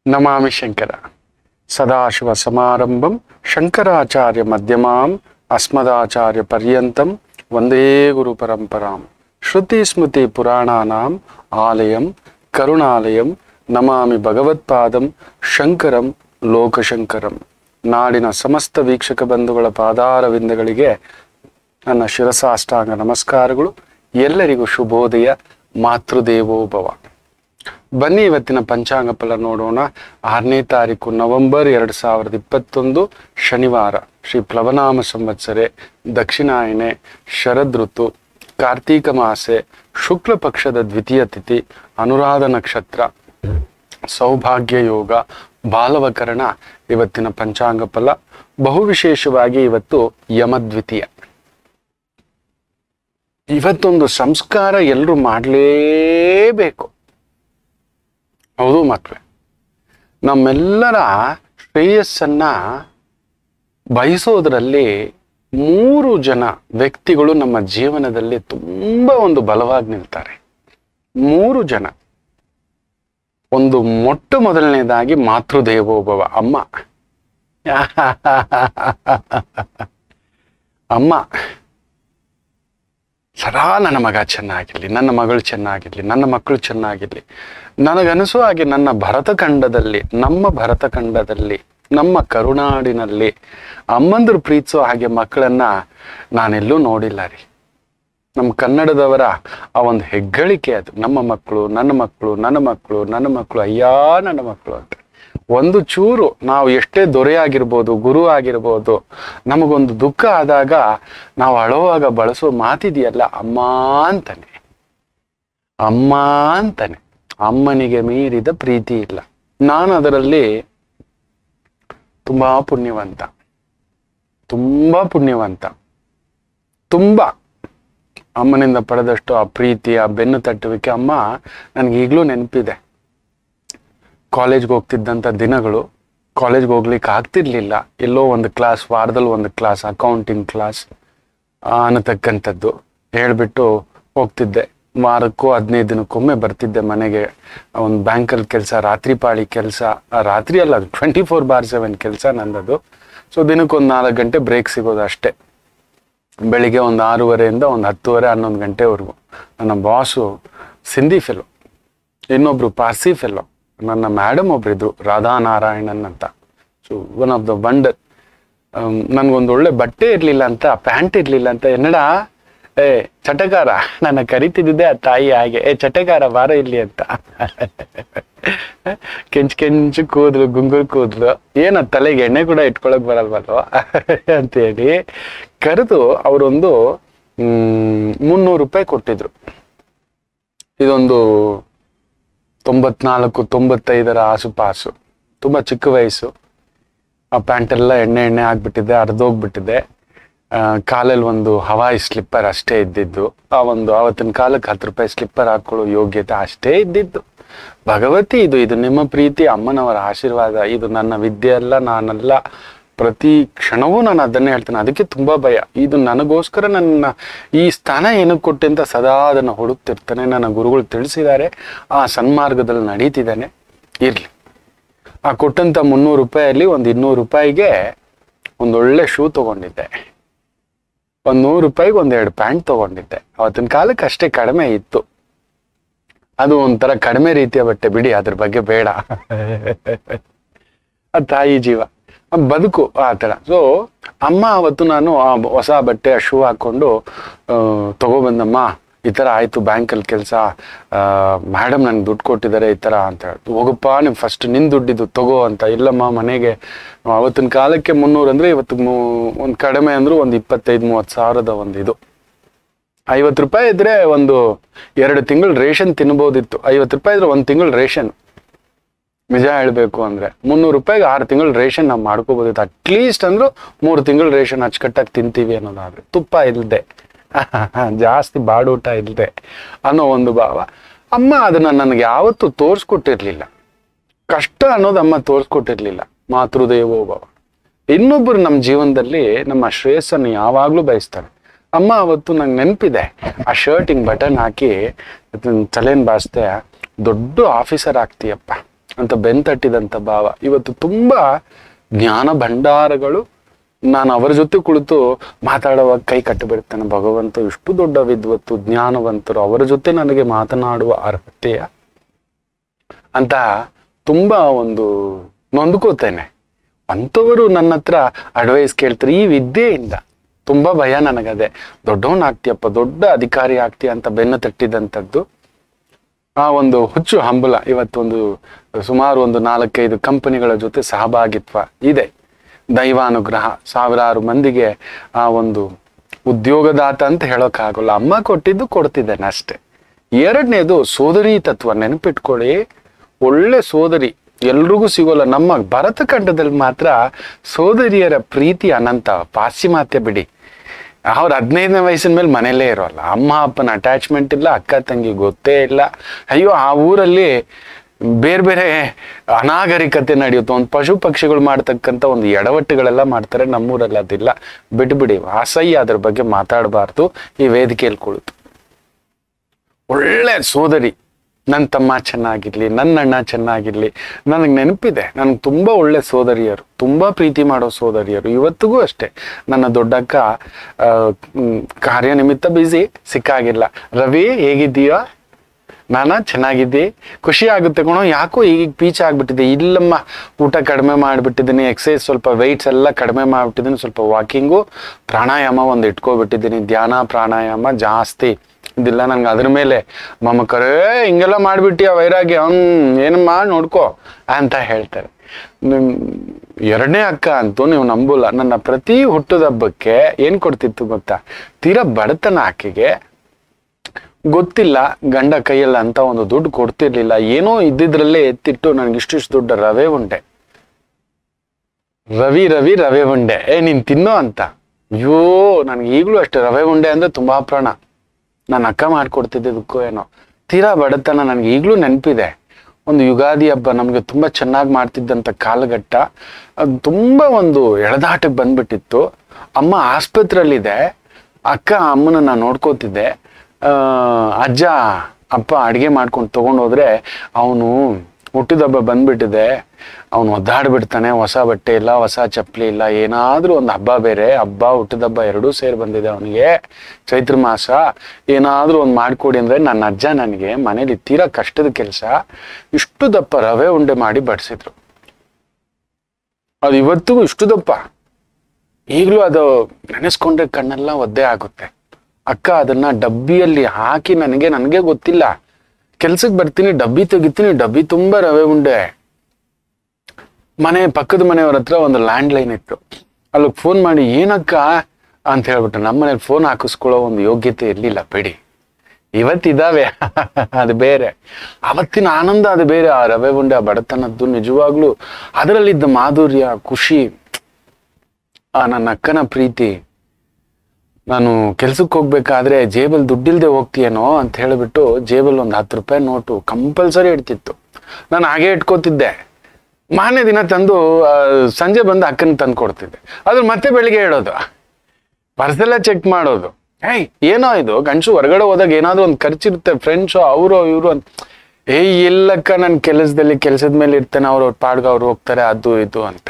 ನಮಾಮಿ ಶಂಕರ ಸದಾಶಿವ ಸಮಾರಂಭಂ ಶಂಕರಾಚಾರ್ಯ ಮಧ್ಯಮಾಂ ಅಸ್ಮದಾಚಾರ್ಯ ಪರ್ಯಂತಂ ವಂದೇ ಗುರು ಪರಂಪರಾಂ ಶ್ರುತಿ ಸ್ಮೃತಿ ಪುರಾಣಾನಾಂ ಆಲಯಂ ಕರುಣಾಲಯಂ ನಮಾಮಿ ಭಗವತ್ಪಾದಂ ಶಂಕರಂ ಲೋಕಶಂಕರಂ ನಾಡಿನ ಸಮಸ್ತ ವೀಕ್ಷಕ ಬಂಧುಗಳ ಪಾದಾರವಿಂದಗಳಿಗೆ ನನ್ನ ಶಿರಸಾಷ್ಟಾಂಗ ನಮಸ್ಕಾರಗಳು ಎಲ್ಲರಿಗೂ ಶುಭೋದಯ ಮಾತೃದೇವೋಭವ ಬನ್ನಿ ಇವತ್ತಿನ ಪಂಚಾಂಗ ಫಲ ನೋಡೋಣ ಆರನೇ ತಾರೀಕು ನವೆಂಬರ್ ಎರಡು ಸಾವಿರದ ಇಪ್ಪತ್ತೊಂದು ಶನಿವಾರ ಶ್ರೀ ಪ್ಲವನಾಮ ಸಂವತ್ಸರೆ ದಕ್ಷಿಣಾಯನೆ ಶರದ್ ಋತು ಕಾರ್ತೀಕ ಮಾಸೆ ಶುಕ್ಲ ಪಕ್ಷದ ದ್ವಿತೀಯ ತಿಥಿ ಅನುರಾಧ ನಕ್ಷತ್ರ ಸೌಭಾಗ್ಯ ಯೋಗ ಬಾಲವಕರಣ ಇವತ್ತಿನ ಪಂಚಾಂಗ ಫಲ ಬಹು ವಿಶೇಷವಾಗಿ ಇವತ್ತು ಯಮದ್ವಿತೀಯ ಇವತ್ತೊಂದು ಸಂಸ್ಕಾರ ಎಲ್ಲರೂ ಮಾಡಲೇಬೇಕು ಹೌದು ಮಕ್ಕಳೇ ನಮ್ಮೆಲ್ಲರ ಶ್ರೇಯಸ್ಸನ್ನ ಬಯಸೋದ್ರಲ್ಲಿ ಮೂರು ಜನ ವ್ಯಕ್ತಿಗಳು ನಮ್ಮ ಜೀವನದಲ್ಲಿ ತುಂಬ ಒಂದು ಬಲವಾಗಿ ನಿಲ್ತಾರೆ ಮೂರು ಜನ ಒಂದು ಮೊಟ್ಟ ಮೊದಲನೇದಾಗಿ ಮಾತೃದೇವೋಭವ ಅಮ್ಮ ಅಮ್ಮ ಸದಾ ನನ್ನ ಮಗ ಚೆನ್ನಾಗಿರ್ಲಿ ನನ್ನ ಮಗಳು ಚೆನ್ನಾಗಿರ್ಲಿ ನನ್ನ ಮಕ್ಕಳು ಚೆನ್ನಾಗಿರ್ಲಿ ನನಗನಿಸೋ ಹಾಗೆ ನನ್ನ ಭರತಖಂಡದಲ್ಲಿ ನಮ್ಮ ಭರತಖಂಡದಲ್ಲಿ ನಮ್ಮ ಕರುನಾಡಿನಲ್ಲಿ ಅಮ್ಮಂದ್ರು ಪ್ರೀತಿಸೋ ಹಾಗೆ ಮಕ್ಕಳನ್ನ ನಾನೆಲ್ಲೂ ನೋಡಿಲ್ಲ ರೀ ನಮ್ಮ ಕನ್ನಡದವರ ಆ ಒಂದು ಹೆಗ್ಗಳಿಕೆ ಅದು ನಮ್ಮ ಮಕ್ಕಳು ನನ್ನ ಮಕ್ಕಳು ನನ್ನ ಮಕ್ಕಳು ನನ್ನ ಮಕ್ಕಳು ಅಯ್ಯ ನನ್ನ ಮಕ್ಕಳು ಅಂತ ಒಂದು ಚೂರು ನಾವು ಎಷ್ಟೇ ದೊರೆ ಆಗಿರ್ಬೋದು ಗುರು ಆಗಿರ್ಬೋದು ನಮಗೊಂದು ದುಃಖ ಆದಾಗ ನಾವು ಅಳುವಾಗ ಬಳಸೋ ಮಾತಿದೆಯಲ್ಲ ಅಮ್ಮ ಅಂತಾನೆ ಅಮ್ಮ ಅಂತಾನೆ ಅಮ್ಮನಿಗೆ ಮೀರಿದ ಪ್ರೀತಿ ಇಲ್ಲ ನಾನು ಅದರಲ್ಲಿ ತುಂಬಾ ಪುಣ್ಯವಂತ ತುಂಬಾ ಪುಣ್ಯವಂತ ತುಂಬಾ ಅಮ್ಮನಿಂದ ಪಡೆದಷ್ಟು ಆ ಪ್ರೀತಿ ಆ ಬೆನ್ನು ತಟ್ಟುವಿಕೆ ಅಮ್ಮ ನನಗೆ ಈಗಲೂ ನೆನಪಿದೆ ಕಾಲೇಜ್ಗೆ ಹೋಗ್ತಿದ್ದಂಥ ದಿನಗಳು ಕಾಲೇಜ್ಗೆ ಹೋಗ್ಲಿಕ್ಕೆ ಆಗ್ತಿರ್ಲಿಲ್ಲ ಎಲ್ಲೋ ಒಂದು ಕ್ಲಾಸ್ ವಾರದಲ್ಲಿ ಒಂದು ಕ್ಲಾಸ್ ಅಕೌಂಟಿಂಗ್ ಕ್ಲಾಸ್ ಅನ್ನತಕ್ಕಂಥದ್ದು ಹೇಳ್ಬಿಟ್ಟು ಹೋಗ್ತಿದ್ದೆ ವಾರಕ್ಕೂ ಹದಿನೈದು ದಿನಕ್ಕೊಮ್ಮೆ ಬರ್ತಿದ್ದೆ ಮನೆಗೆ ಒಂದು ಬ್ಯಾಂಕಲ್ಲಿ ಕೆಲಸ ರಾತ್ರಿ ಪಾಳಿ ಕೆಲಸ ರಾತ್ರಿ ಅಲ್ಲ ಟ್ವೆಂಟಿ ಫೋರ್ ಬಾರ್ ಸೆವೆನ್ ಕೆಲಸ ನಂದದು ಸೊ ದಿನಕ್ಕೊಂದು ನಾಲ್ಕು ಗಂಟೆ ಬ್ರೇಕ್ ಸಿಗೋದು ಅಷ್ಟೇ ಬೆಳಿಗ್ಗೆ ಒಂದು ಆರೂವರೆಯಿಂದ ಒಂದು ಹತ್ತುವರೆ ಹನ್ನೊಂದು ಗಂಟೆವರೆಗೂ ನನ್ನ ಬಾಸು ಸಿಂಧಿ ಫೆಲೋ ಇನ್ನೊಬ್ರು ಪಾರ್ಸಿ ಫೆಲೋ ನನ್ನ ಮೇಡಮ್ ಒಬ್ರಿದ್ರು ರಾಧಾನಾರಾಯಣನ್ ಅಂತ so one of the wonder ನನಗೊಂದು ಒಳ್ಳೆ ಬಟ್ಟೆ ಇರಲಿಲ್ಲ ಅಂತ ಪ್ಯಾಂಟ್ ಇರಲಿಲ್ಲ ಅಂತ ಎನ್ನಡ ಏ ಚಟಕಾರ ನನ್ನ ಕರಿತಿದ್ದೆ ಆ ತಾಯಿ ಹಾಗೆ ಏ ಚಟಕಾರ ಬಾರ ಇಲ್ಲಿ ಅಂತ ಕೆಂಚ್ ಕೆಂಚು ಕೂದಲು ಗುಂಗುರು ಕೂದಲು ಏನ ತಲೆಗೆ ಎಣ್ಣೆ ಕೂಡ ಇಟ್ಕೊಳಕ್ ಬರಲ್ವಲ್ವ ಅಂತೇಳಿ ಕರೆದು ಅವರೊಂದು ಹ್ಮ್ ಮುನ್ನೂರು ರೂಪಾಯಿ ಕೊಟ್ಟಿದ್ರು ಇದೊಂದು ತೊಂಬತ್ನಾಲ್ಕು ತೊಂಬತ್ತೈದರ ಆಸುಪಾಸು ತುಂಬ ಚಿಕ್ಕ ವಯಸ್ಸು ಆ ಪ್ಯಾಂಟೆಲ್ಲ ಎಣ್ಣೆ ಎಣ್ಣೆ ಆಗ್ಬಿಟ್ಟಿದೆ ಅರ್ಧೋಗ್ಬಿಟ್ಟಿದೆ ಆ, ಕಾಲಲ್ಲಿ ಒಂದು ಹವಾಯಿ ಸ್ಲಿಪ್ಪರ್ ಅಷ್ಟೇ ಇದ್ದಿದ್ದು ಆ ಒಂದು ಆವತ್ತಿನ ಕಾಲಕ್ಕೆ ಹತ್ತು ರೂಪಾಯಿ ಸ್ಲಿಪ್ಪರ್ ಹಾಕೊಳ್ಳೋ ಯೋಗ್ಯತೆ ಅಷ್ಟೇ ಇದ್ದಿದ್ದು ಭಗವತಿ ಇದು ಇದು ನಿಮ್ಮ ಪ್ರೀತಿ ಅಮ್ಮನವರ ಆಶೀರ್ವಾದ ಇದು ನನ್ನ ವಿದ್ಯೆ ಅಲ್ಲ ನಾನಲ್ಲ ಪ್ರತಿ ಕ್ಷಣವೂ ನಾನು ಅದನ್ನೇ ಹೇಳ್ತೇನೆ ಅದಕ್ಕೆ ತುಂಬಾ ಭಯ ಇದು ನನಗೋಸ್ಕರ ನನ್ನ ಈ ಸ್ಥಾನ ಏನಕ್ಕೆ ಕೊಟ್ಟೆ ಅಂತ ಸದಾ ಅದನ್ನು ಹುಡುಕ್ತಿರ್ತಾನೆ ನನ್ನ ಗುರುಗಳು ತಿಳಿಸಿದ್ದಾರೆ ಆ ಸನ್ಮಾರ್ಗದಲ್ಲಿ ನಡೀತಿದ್ದಾನೆ ಇರ್ಲಿ ಆ ಕೊಟ್ಟಂತ ಮುನ್ನೂರು ರೂಪಾಯಲ್ಲಿ ಒಂದು ಇನ್ನೂರು ರೂಪಾಯಿಗೆ ಒಂದೊಳ್ಳೆ ಶೂ ತಗೊಂಡಿದ್ದೆ ಒಂದು ನೂರು ರೂಪಾಯಿಗೆ ಒಂದೆರಡು ಪ್ಯಾಂಟ್ ತಗೊಂಡಿದ್ದೆ ಅವತ್ತಿನ ಕಾಲಕ್ಕೆ ಅಷ್ಟೇ ಕಡಿಮೆ ಇತ್ತು ಅದು ಒಂಥರ ಕಡಿಮೆ ರೀತಿಯ ಬಟ್ಟೆ ಬಿಡಿ ಅದ್ರ ಬಗ್ಗೆ ಬೇಡ ಆ ತಾಯಿ ಜೀವ ಆ ಬದುಕು ಆ ಥರ ಸೊ ಅಮ್ಮ ಅವತ್ತು ನಾನು ಆ ಹೊಸ ಬಟ್ಟೆ ಆ ಶೂ ಹಾಕೊಂಡು ಆ, ತಗೊಬಂದಮ್ಮ ಈ ಥರ ಆಯಿತು ಬ್ಯಾಂಕಲ್ಲಿ ಕೆಲಸ ಮೇಡಮ್ ನನ್ಗೆ ದುಡ್ಡು ಕೊಟ್ಟಿದ್ದಾರೆ ಈ ಥರ ಅಂತ ಹೇಳ್ತು ಹೋಗಪ್ಪ ನೀವು ಫಸ್ಟ್ ನಿನ್ ದುಡ್ಡಿದ್ದು ತಗೋ ಅಂತ ಇಲ್ಲಮ್ಮ ಮನೆಗೆ ಅವತ್ತಿನ ಕಾಲಕ್ಕೆ ಮುನ್ನೂರು ಅಂದರೆ ಇವತ್ತು ಒಂದು ಕಡಿಮೆ ಅಂದರೂ ಒಂದು ಇಪ್ಪತ್ತೈದು ಮೂವತ್ತು ಸಾವಿರದ ಒಂದು ಇದು ಐವತ್ತು ರೂಪಾಯಿ ಇದ್ರೆ ಒಂದು ಎರಡು ತಿಂಗಳು ರೇಷನ್ ತಿನ್ಬೋದಿತ್ತು ಐವತ್ತು ರೂಪಾಯಿ ಇದ್ರೆ ಒಂದು ತಿಂಗಳು ರೇಷನ್ ನಿಜ ಹೇಳಬೇಕು ಅಂದ್ರೆ ಮುನ್ನೂರು ರೂಪಾಯಿಗೆ ಆರು ತಿಂಗಳು ರೇಷನ್ ನಾವು ಮಾಡ್ಕೋಬೋದಿತ್ತು ಅಟ್ಲೀಸ್ಟ್ ಅಂದ್ರೂ ಮೂರು ತಿಂಗಳು ರೇಷನ್ ಅಚ್ಚುಕಟ್ಟಾಗಿ ತಿಂತೀವಿ ಅನ್ನೋದಾದ್ರೆ ತುಪ್ಪ ಇಲ್ಲದೆ ಜಾಸ್ತಿ ಬಾಡೂಟ ಇಲ್ಲದೆ ಅನ್ನೋ ಒಂದು ಭಾವ ಅಮ್ಮ ಅದನ್ನ ನನಗೆ ಯಾವತ್ತೂ ತೋರಿಸ್ಕೊಟ್ಟಿರ್ಲಿಲ್ಲ ಕಷ್ಟ ಅನ್ನೋದು ಅಮ್ಮ ತೋರಿಸ್ಕೊಟ್ಟಿರ್ಲಿಲ್ಲ ಮಾತೃದೇವೋಭವ ಇನ್ನೊಬ್ಬರು ನಮ್ಮ ಜೀವನದಲ್ಲಿ ನಮ್ಮ ಶ್ರೇಯಸ್ಸನ್ನು ಯಾವಾಗಲೂ ಬಯಸ್ತಾರೆ ಅಮ್ಮ ಅವತ್ತು ನಂಗೆ ನೆನಪಿದೆ ಆ ಶರ್ಟ್ ಹಿಂಗ್ ಬಟನ್ ಹಾಕಿ ತಲೆನ್ ಬಾಸ್ತೆ ದೊಡ್ಡ ಆಫೀಸರ್ ಆಗ್ತೀಯಪ್ಪ ಅಂತ ಬೆನ್ ತಟ್ಟಿದಂಥ ಭಾವ ಇವತ್ತು ತುಂಬಾ ಜ್ಞಾನ ಭಂಡಾರಗಳು ನಾನು ಅವರ ಜೊತೆ ಕುಳಿತು ಮಾತಾಡುವಾಗ ಕೈ ಕಟ್ಟಿಬಿಡ್ತೇನೆ ಭಗವಂತ ಇಷ್ಟು ದೊಡ್ಡ ವಿದ್ವತ್ತು ಜ್ಞಾನವಂತರು ಅವರ ಜೊತೆ ನನಗೆ ಮಾತನಾಡುವ ಅರ್ಹತೆಯ ಅಂತ ತುಂಬಾ ಒಂದು ನೊಂದ್ಕೋತೇನೆ ಅಂಥವರು ನನ್ನ ಹತ್ರ ಅಡ್ವೈಸ್ ಕೇಳ್ತಾರೆ ಈ ವಿದ್ಯೆಯಿಂದ ತುಂಬಾ ಭಯ ನನಗದೆ ದೊಡ್ಡವನಾಗ್ತೀಯಪ್ಪ ದೊಡ್ಡ ಅಧಿಕಾರಿ ಆಗ್ತೀಯ ಅಂತ ಬೆನ್ನು ತಟ್ಟಿದಂಥದ್ದು ಆ ಒಂದು ಹುಚ್ಚು ಹಂಬಲ ಇವತ್ತೊಂದು ಸುಮಾರು ಒಂದು ನಾಲ್ಕೈದು ಕಂಪನಿಗಳ ಜೊತೆ ಸಹಭಾಗಿತ್ವ ಇದೆ ದೈವಾನುಗ್ರಹ ಸಾವಿರಾರು ಮಂದಿಗೆ ಆ ಒಂದು ಉದ್ಯೋಗದಾತ ಅಂತ ಹೇಳೋಕ್ಕಾಗಲ್ಲ ಅಮ್ಮ ಕೊಟ್ಟಿದ್ದು ಕೊಡ್ತಿದ್ದೇನೆ ಅಷ್ಟೇ ಎರಡನೇದು ಸೋದರಿ ತತ್ವ ನೆನಪಿಟ್ಕೊಳ್ಳಿ ಒಳ್ಳೆ ಸೋದರಿ ಎಲ್ರಿಗೂ ಸಿಗೋಲ್ಲ ನಮ್ಮ ಭರತ ಖಂಡದಲ್ಲಿ ಮಾತ್ರ ಸೋದರಿಯರ ಪ್ರೀತಿ ಅನಂತ ಪಾಶ್ಚಿಮಾತ್ಯ ಬಿಡಿ ಅವ್ರು ಹದಿನೈದನೇ ವಯಸ್ಸಿನ ಮೇಲೆ ಮನೇಲೇ ಇರೋಲ್ಲ ಅಮ್ಮ ಅಪ್ಪನ ಅಟ್ಯಾಚ್ಮೆಂಟ್ ಇಲ್ಲ ಅಕ್ಕ ತಂಗಿ ಗೊತ್ತೇ ಇಲ್ಲ ಅಯ್ಯೋ ಆ ಊರಲ್ಲಿ ಬೇರೆ ಬೇರೆ ಅನಾಗರಿಕತೆ ನಡೆಯುತ್ತೆ ಒಂದು ಪಶು ಪಕ್ಷಿಗಳು ಮಾಡ್ತಕ್ಕಂಥ ಒಂದು ಎಡವಟ್ಟುಗಳೆಲ್ಲ ಮಾಡ್ತಾರೆ ನಮ್ಮೂರಲ್ಲಿ ಅದಿಲ್ಲ ಬಿಟ್ಬಿಡಿ ಅಸಹ್ಯ ಅದ್ರ ಬಗ್ಗೆ ಮಾತಾಡಬಾರ್ದು ಈ ವೇದಿಕೆಯಲ್ಲಿ ಕುಳಿತು ಒಳ್ಳೆ ಸೋದರಿ ನನ್ನ ತಮ್ಮ ಚೆನ್ನಾಗಿರ್ಲಿ ನನ್ನ ಅಣ್ಣ ಚೆನ್ನಾಗಿರ್ಲಿ ನನಗೆ ನೆನಪಿದೆ ನನಗೆ ತುಂಬ ಒಳ್ಳೆ ಸೋದರಿಯರು ತುಂಬ ಪ್ರೀತಿ ಮಾಡೋ ಸೋದರಿಯರು ಇವತ್ತಿಗೂ ಅಷ್ಟೇ ನನ್ನ ದೊಡ್ಡಕ್ಕ ಆ, ಮ್, ಕಾರ್ಯನಿಮಿತ್ತ ಬ್ಯುಸಿ ಸಿಕ್ಕಾಗಿಲ್ಲ ರವಿ ಹೇಗಿದ್ದೀಯಾ ನಾನ ಚೆನ್ನಾಗಿದ್ದಿ ಖುಷಿ ಆಗುತ್ತೆ ಕಣೋ ಯಾಕೋ ಈಗ ಪೀಚ್ ಆಗ್ಬಿಟ್ಟಿದೆ ಇಲ್ಲಮ್ಮ ಊಟ ಕಡಿಮೆ ಮಾಡಿಬಿಟ್ಟಿದ್ದೀನಿ ಎಕ್ಸಸೈಸ್ ಸ್ವಲ್ಪ ವೆಯ್ಟ್ಸ್ ಎಲ್ಲ ಕಡಿಮೆ ಮಾಡಿಬಿಟ್ಟಿದ್ದೀನಿ ಸ್ವಲ್ಪ ವಾಕಿಂಗು ಪ್ರಾಣಾಯಾಮ ಒಂದು ಇಟ್ಕೊಬಿಟ್ಟಿದ್ದೀನಿ ಧ್ಯಾನ ಪ್ರಾಣಾಯಾಮ ಜಾಸ್ತಿ ಇದಿಲ್ಲ ನಂಗೆ ಅದ್ರ ಮೇಲೆ ಮಮಕರೇ ಹಿಂಗೆಲ್ಲ ಮಾಡಿಬಿಟ್ಟಿಯ ವೈರಾಗ್ಯ ಹ್ಮ್ ಏನಮ್ಮ ನೋಡ್ಕೋ ಅಂತ ಹೇಳ್ತಾರೆ ನಿಮ್ ಎರಡನೇ ಅಕ್ಕ ಅಂತೂ ನೀವು ನಂಬಲ್ಲ ನನ್ನ ಪ್ರತಿ ಹುಟ್ಟುದಬ್ಬಕ್ಕೆ ಏನ್ ಕೊಡ್ತಿತ್ತು ಗೊತ್ತಾ ತೀರಾ ಬಡತನ ಆಕೆಗೆ ಗೊತ್ತಿಲ್ಲ ಗಂಡ ಕೈಯಲ್ಲ ಅಂತ ಒಂದು ದುಡ್ಡು ಕೊಡ್ತಿರ್ಲಿಲ್ಲ ಏನೋ ಇದ್ದಿದ್ರಲ್ಲೇ ಎತ್ತಿಟ್ಟು ನನಗೆ ಇಷ್ಟಿಷ್ಟು ದೊಡ್ಡ ರವೆ ಉಂಡೆ ರವಿ ರವಿ ರವೆ ಉಂಡೆ ಏ ನೀನ್ ತಿನ್ನೋ ಅಂತ ಅಯ್ಯೋ ನನಗೆ ಈಗಲೂ ಅಷ್ಟೇ ರವೆ ಉಂಡೆ ಅಂದ್ರೆ ತುಂಬಾ ಪ್ರಾಣ ನನ್ನ ಅಕ್ಕ ಮಾಡ್ಕೊಡ್ತಿದ್ದಕ್ಕೂ ಏನೋ ತೀರಾ ಬಡತನ ನನಗೆ ಈಗಲೂ ನೆನಪಿದೆ ಒಂದು ಯುಗಾದಿ ಹಬ್ಬ ನಮಗೆ ತುಂಬಾ ಚೆನ್ನಾಗಿ ಮಾಡ್ತಿದ್ದಂಥ ಕಾಲಘಟ್ಟ ಅದು ತುಂಬಾ ಒಂದು ಎಳೆದಾಟಕ್ಕೆ ಬಂದ್ಬಿಟ್ಟಿತ್ತು ಅಮ್ಮ ಆಸ್ಪತ್ರೆಯಲ್ಲಿದೆ ಅಕ್ಕ ಅಮ್ಮನ ನಾನು ನೋಡ್ಕೋತಿದ್ದೆ ಆ, ಅಜ್ಜ ಅಪ್ಪ ಅಡುಗೆ ಮಾಡ್ಕೊಂಡು ತಗೊಂಡೋದ್ರೆ ಅವನು ಹುಟ್ಟಿದಬ್ಬ ಬಂದ್ಬಿಟ್ಟಿದೆ ಅವನು ಒದ್ದಾಡ್ಬಿಡ್ತಾನೆ ಹೊಸ ಬಟ್ಟೆ ಇಲ್ಲ ಹೊಸ ಚಪ್ಪಲಿ ಇಲ್ಲ ಏನಾದ್ರೂ ಒಂದು ಹಬ್ಬ ಬೇರೆ ಹಬ್ಬ ಹುಟ್ಟಿದಬ್ಬ ಎರಡೂ ಸೇರಿ ಬಂದಿದೆ ಅವನಿಗೆ ಚೈತ್ರ ಮಾಸ ಏನಾದ್ರೂ ಒಂದು ಮಾಡ್ಕೊಡಿ ಅಂದ್ರೆ ನನ್ನ ಅಜ್ಜ ನನಗೆ ಮನೇಲಿ ತೀರಾ ಕಷ್ಟದ ಕೆಲಸ ಇಷ್ಟು ದಪ್ಪ ರವೆ ಉಂಡೆ ಮಾಡಿ ಬಡಿಸಿದ್ರು ಅದು ಇವತ್ತಿಗೂ ಇಷ್ಟು ದಪ್ಪ ಈಗಲೂ ಅದು ನೆನೆಸ್ಕೊಂಡ್ರೆ ಕಣ್ಣೆಲ್ಲ ಒದ್ದೆ ಆಗುತ್ತೆ ಅಕ್ಕ ಅದನ್ನ ಡಬ್ಬಿಯಲ್ಲಿ ಹಾಕಿ ನನಗೆ ನನಗೆ ಗೊತ್ತಿಲ್ಲ ಕೆಲ್ಸಕ್ಕೆ ಬರ್ತೀನಿ ಡಬ್ಬಿ ತೆಗಿತೀನಿ ಡಬ್ಬಿ ತುಂಬಾ ರವೆ ಉಂಡೆ ಮನೆ ಪಕ್ಕದ ಮನೆಯವ್ರ ಹತ್ರ ಒಂದು ಲ್ಯಾಂಡ್ ಲೈನ್ ಇತ್ತು ಅಲ್ಲಿಗೆ ಫೋನ್ ಮಾಡಿ ಏನಕ್ಕ ಅಂತ ಹೇಳ್ಬಿಟ್ಟು ನಮ್ಮ ಮನೇಲಿ ಫೋನ್ ಹಾಕಿಸ್ಕೊಳ್ಳೋ ಒಂದು ಯೋಗ್ಯತೆ ಇರ್ಲಿಲ್ಲ ಬಿಡಿ ಇವತ್ತಿದಾವೆ ಅದು ಬೇರೆ ಅವತ್ತಿನ ಆನಂದ ಅದು ಬೇರೆ ಆ ರವೆ ಉಂಡೆ ಆ ಬಡತನದ್ದು ನಿಜವಾಗ್ಲೂ ಅದರಲ್ಲಿದ್ದ ಮಾಧುರ್ಯ ಖುಷಿ ಆ ನನ್ನ ಅಕ್ಕನ ಪ್ರೀತಿ ನಾನು ಕೆಲ್ಸಕ್ಕೆ ಹೋಗ್ಬೇಕಾದ್ರೆ ಜೇಬಲ್ ದುಡ್ಡಿಲ್ದೆ ಹೋಗ್ತೀಯೇನೋ ಅಂತ ಹೇಳಿಬಿಟ್ಟು ಜೇಬಲ್ ಒಂದು ಹತ್ತು ರೂಪಾಯಿ ನೋಟು ಕಂಪಲ್ಸರಿ ಇಡ್ತಿತ್ತು ನಾನು ಹಾಗೆ ಇಟ್ಕೋತಿದ್ದೆ ಮಾರನೇ ದಿನ ತಂದು ಆ, ಸಂಜೆ ಬಂದು ಅಕ್ಕನ ತಂದು ಕೊಡ್ತಿದ್ದೆ ಅದ್ರ ಮತ್ತೆ ಬೆಳಿಗ್ಗೆ ಹೇಳೋದು ಪರ್ಸೆಲ್ಲ ಚೆಕ್ ಮಾಡೋದು ಏಯ್ ಏನೋ ಇದು ಗಂಡಸು ಹೊರಗಡೆ ಹೋದಾಗ ಏನಾದ್ರು ಒಂದು ಖರ್ಚಿರುತ್ತೆ ಫ್ರೆಂಡ್ಸು ಅವರು ಇವರು ಅಂತ ಏಯ್ ಎಲ್ಲಕ್ಕ ನನ್ನ ಕೆಲಸದಲ್ಲಿ ಕೆಲಸದ ಮೇಲೆ ಇರ್ತೇನೆ ಅವ್ರ ಅವ್ರ ಪಾಡ್ಗೆ ಅವ್ರು ಹೋಗ್ತಾರೆ ಅದು ಇದು ಅಂತ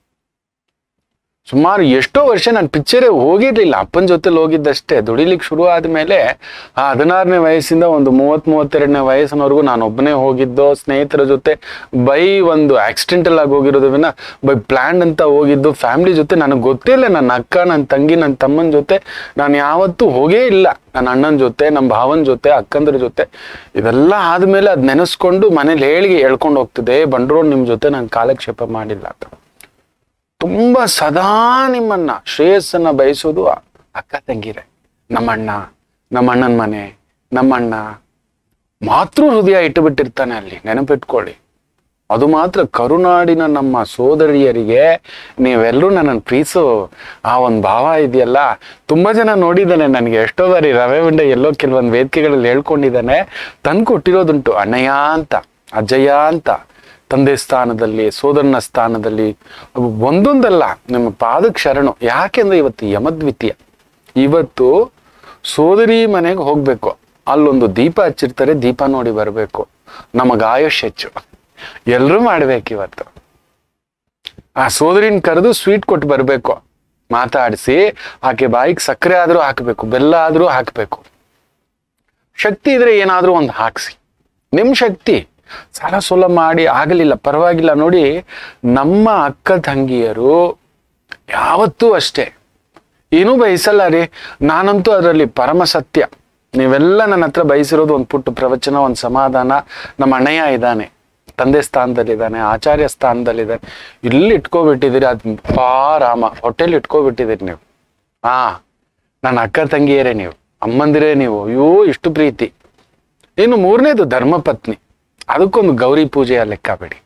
ಸುಮಾರು ಎಷ್ಟೋ ವರ್ಷ ನಾನು ಪಿಕ್ಚರೇ ಹೋಗಿರ್ಲಿಲ್ಲ ಅಪ್ಪನ ಜೊತೆಲಿ ಹೋಗಿದ್ದಷ್ಟೇ ದುಡಿಲಿಕ್ಕೆ ಶುರು ಆದ್ಮೇಲೆ ಆ ಹದಿನಾರನೇ ವಯಸ್ಸಿಂದ ಒಂದು ಮೂವತ್ ಮೂವತ್ತೆರಡನೇ ವಯಸ್ಸಿನವರೆಗೂ ನಾನು ಒಬ್ಬನೇ ಹೋಗಿದ್ದೋ ಸ್ನೇಹಿತರ ಜೊತೆ ಬೈ ಒಂದು ಆಕ್ಸಿಡೆಂಟಲ್ ಆಗಿ ಹೋಗಿರೋದು ವಿನ ಬೈ ಪ್ಲಾನ್ ಅಂತ ಹೋಗಿದ್ದು ಫ್ಯಾಮಿಲಿ ಜೊತೆ ನನಗೆ ಗೊತ್ತೇ ಇಲ್ಲ ನನ್ನ ಅಕ್ಕ ನನ್ನ ತಂಗಿ ನನ್ನ ತಮ್ಮನ ಜೊತೆ ನಾನು ಯಾವತ್ತೂ ಹೋಗೇ ಇಲ್ಲ ನನ್ನ ಅಣ್ಣನ ಜೊತೆ ನಮ್ಮ ಭಾವನ ಜೊತೆ ಅಕ್ಕಂದ್ರ ಜೊತೆ ಇದೆಲ್ಲ ಆದ್ಮೇಲೆ ಅದ್ ನೆನೆಸ್ಕೊಂಡು ಮನೇಲಿ ಹೇಳಿ ಹೇಳ್ಕೊಂಡು ಹೋಗ್ತಿದ್ದೆ "ಏ, ಬಂಡ್ರೋಡ್ ನಿಮ್ ಜೊತೆ ನಾನು ಕಾಲಕ್ಷೇಪ ಮಾಡಿಲ್ಲ ಅಂತ ತುಂಬಾ ಸದಾ ನಿಮ್ಮನ್ನ ಶ್ರೇಯಸ್ಸನ್ನ ಬಯಸೋದು ಆ ಅಕ್ಕ ತಂಗಿರೆ ನಮ್ಮಣ್ಣ ನಮ್ಮಣ್ಣನ ಮನೆ ನಮ್ಮಣ್ಣ ಮಾತೃ ಹೃದಯ ಇಟ್ಟುಬಿಟ್ಟಿರ್ತಾನೆ ಅಲ್ಲಿ ನೆನಪಿಟ್ಕೊಳ್ಳಿ ಅದು ಮಾತ್ರ ಕರುನಾಡಿನ ನಮ್ಮ ಸೋದರಿಯರಿಗೆ ನೀವೆಲ್ಲರೂ ನನ್ನನ್ನು ಪ್ರೀಸೋ ಆ ಒಂದು ಭಾವ ಇದೆಯಲ್ಲ ತುಂಬಾ ಜನ ನೋಡಿದ್ದಾನೆ ನನಗೆ ಎಷ್ಟೋ ಬಾರಿ ರವೆ ಉಂಡೆ ಎಲ್ಲೋ ಕೆಲವೊಂದು ವೇದಿಕೆಗಳಲ್ಲಿ ಹೇಳ್ಕೊಂಡಿದ್ದಾನೆ ತಂದು ಕೊಟ್ಟಿರೋದುಂಟು ಅಣ್ಣಯ್ಯ ಅಂತ ಅಜ್ಜಯ್ಯ ಅಂತ ತಂದೆ ಸ್ಥಾನದಲ್ಲಿ ಸೋದರನ ಸ್ಥಾನದಲ್ಲಿ ಅವು ಒಂದೊಂದಲ್ಲ ನಿಮ್ಮ ಪಾದಕ್ಕೆ ಶರಣು ಯಾಕೆಂದ್ರೆ ಇವತ್ತು ಯಮದ್ವಿತೀಯ ಇವತ್ತು ಸೋದರಿ ಮನೆಗೆ ಹೋಗ್ಬೇಕು ಅಲ್ಲೊಂದು ದೀಪ ಹಚ್ಚಿರ್ತಾರೆ ದೀಪ ನೋಡಿ ಬರಬೇಕು ನಮಗೆ ಆಯುಷ್ ಹೆಚ್ಚು ಎಲ್ರೂ ಮಾಡ್ಬೇಕು ಇವತ್ತು ಆ ಸೋದರಿನ ಕರೆದು ಸ್ವೀಟ್ ಕೊಟ್ಟು ಬರಬೇಕು ಮಾತಾಡಿಸಿ ಆಕೆ ಬಾಯಿಗೆ ಸಕ್ಕರೆ ಆದ್ರೂ ಹಾಕಬೇಕು ಬೆಲ್ಲ ಆದ್ರೂ ಹಾಕಬೇಕು ಶಕ್ತಿ ಇದ್ರೆ ಏನಾದ್ರೂ ಒಂದು ಹಾಕ್ಸಿ ನಿಮ್ ಶಕ್ತಿ ಸಾಲ ಸೋಲ ಮಾಡಿ ಆಗಲಿಲ್ಲ ಪರವಾಗಿಲ್ಲ ನೋಡಿ ನಮ್ಮ ಅಕ್ಕ ತಂಗಿಯರು ಯಾವತ್ತೂ ಅಷ್ಟೇ ಏನೂ ಬಯಸಲ್ಲ ರೀ ನಾನಂತೂ ಅದರಲ್ಲಿ ಪರಮ ಸತ್ಯ ನೀವೆಲ್ಲ ನನ್ನ ಹತ್ರ ಬಯಸಿರೋದು ಒಂದು ಪುಟ್ಟ ಪ್ರವಚನ ಒಂದು ಸಮಾಧಾನ ನಮ್ಮ ಅಣ್ಣಯ್ಯ ಇದ್ದಾನೆ ತಂದೆ ಸ್ಥಾನದಲ್ಲಿದ್ದಾನೆ ಆಚಾರ್ಯ ಸ್ಥಾನದಲ್ಲಿದ್ದಾನೆ ಇಲ್ಲಿ ಇಟ್ಕೊಬಿಟ್ಟಿದ್ದೀರಿ ಅದು ಪಾ ರಾಮ ಹೊಟ್ಟೆಲಿ ಇಟ್ಕೊಬಿಟ್ಟಿದ್ದೀರಿ ನೀವು ಹಾ ನನ್ನ ಅಕ್ಕ ತಂಗಿಯರೇ ನೀವು ಅಮ್ಮಂದಿರೇ ನೀವು ಅಯ್ಯೋ ಇಷ್ಟು ಪ್ರೀತಿ ಇನ್ನು ಮೂರನೇದು ಧರ್ಮಪತ್ನಿ ಅದಕ್ಕೊಂದು ಗೌರಿ ಪೂಜೆಯ ಲೆಕ್ಕ ಬಿಡಿ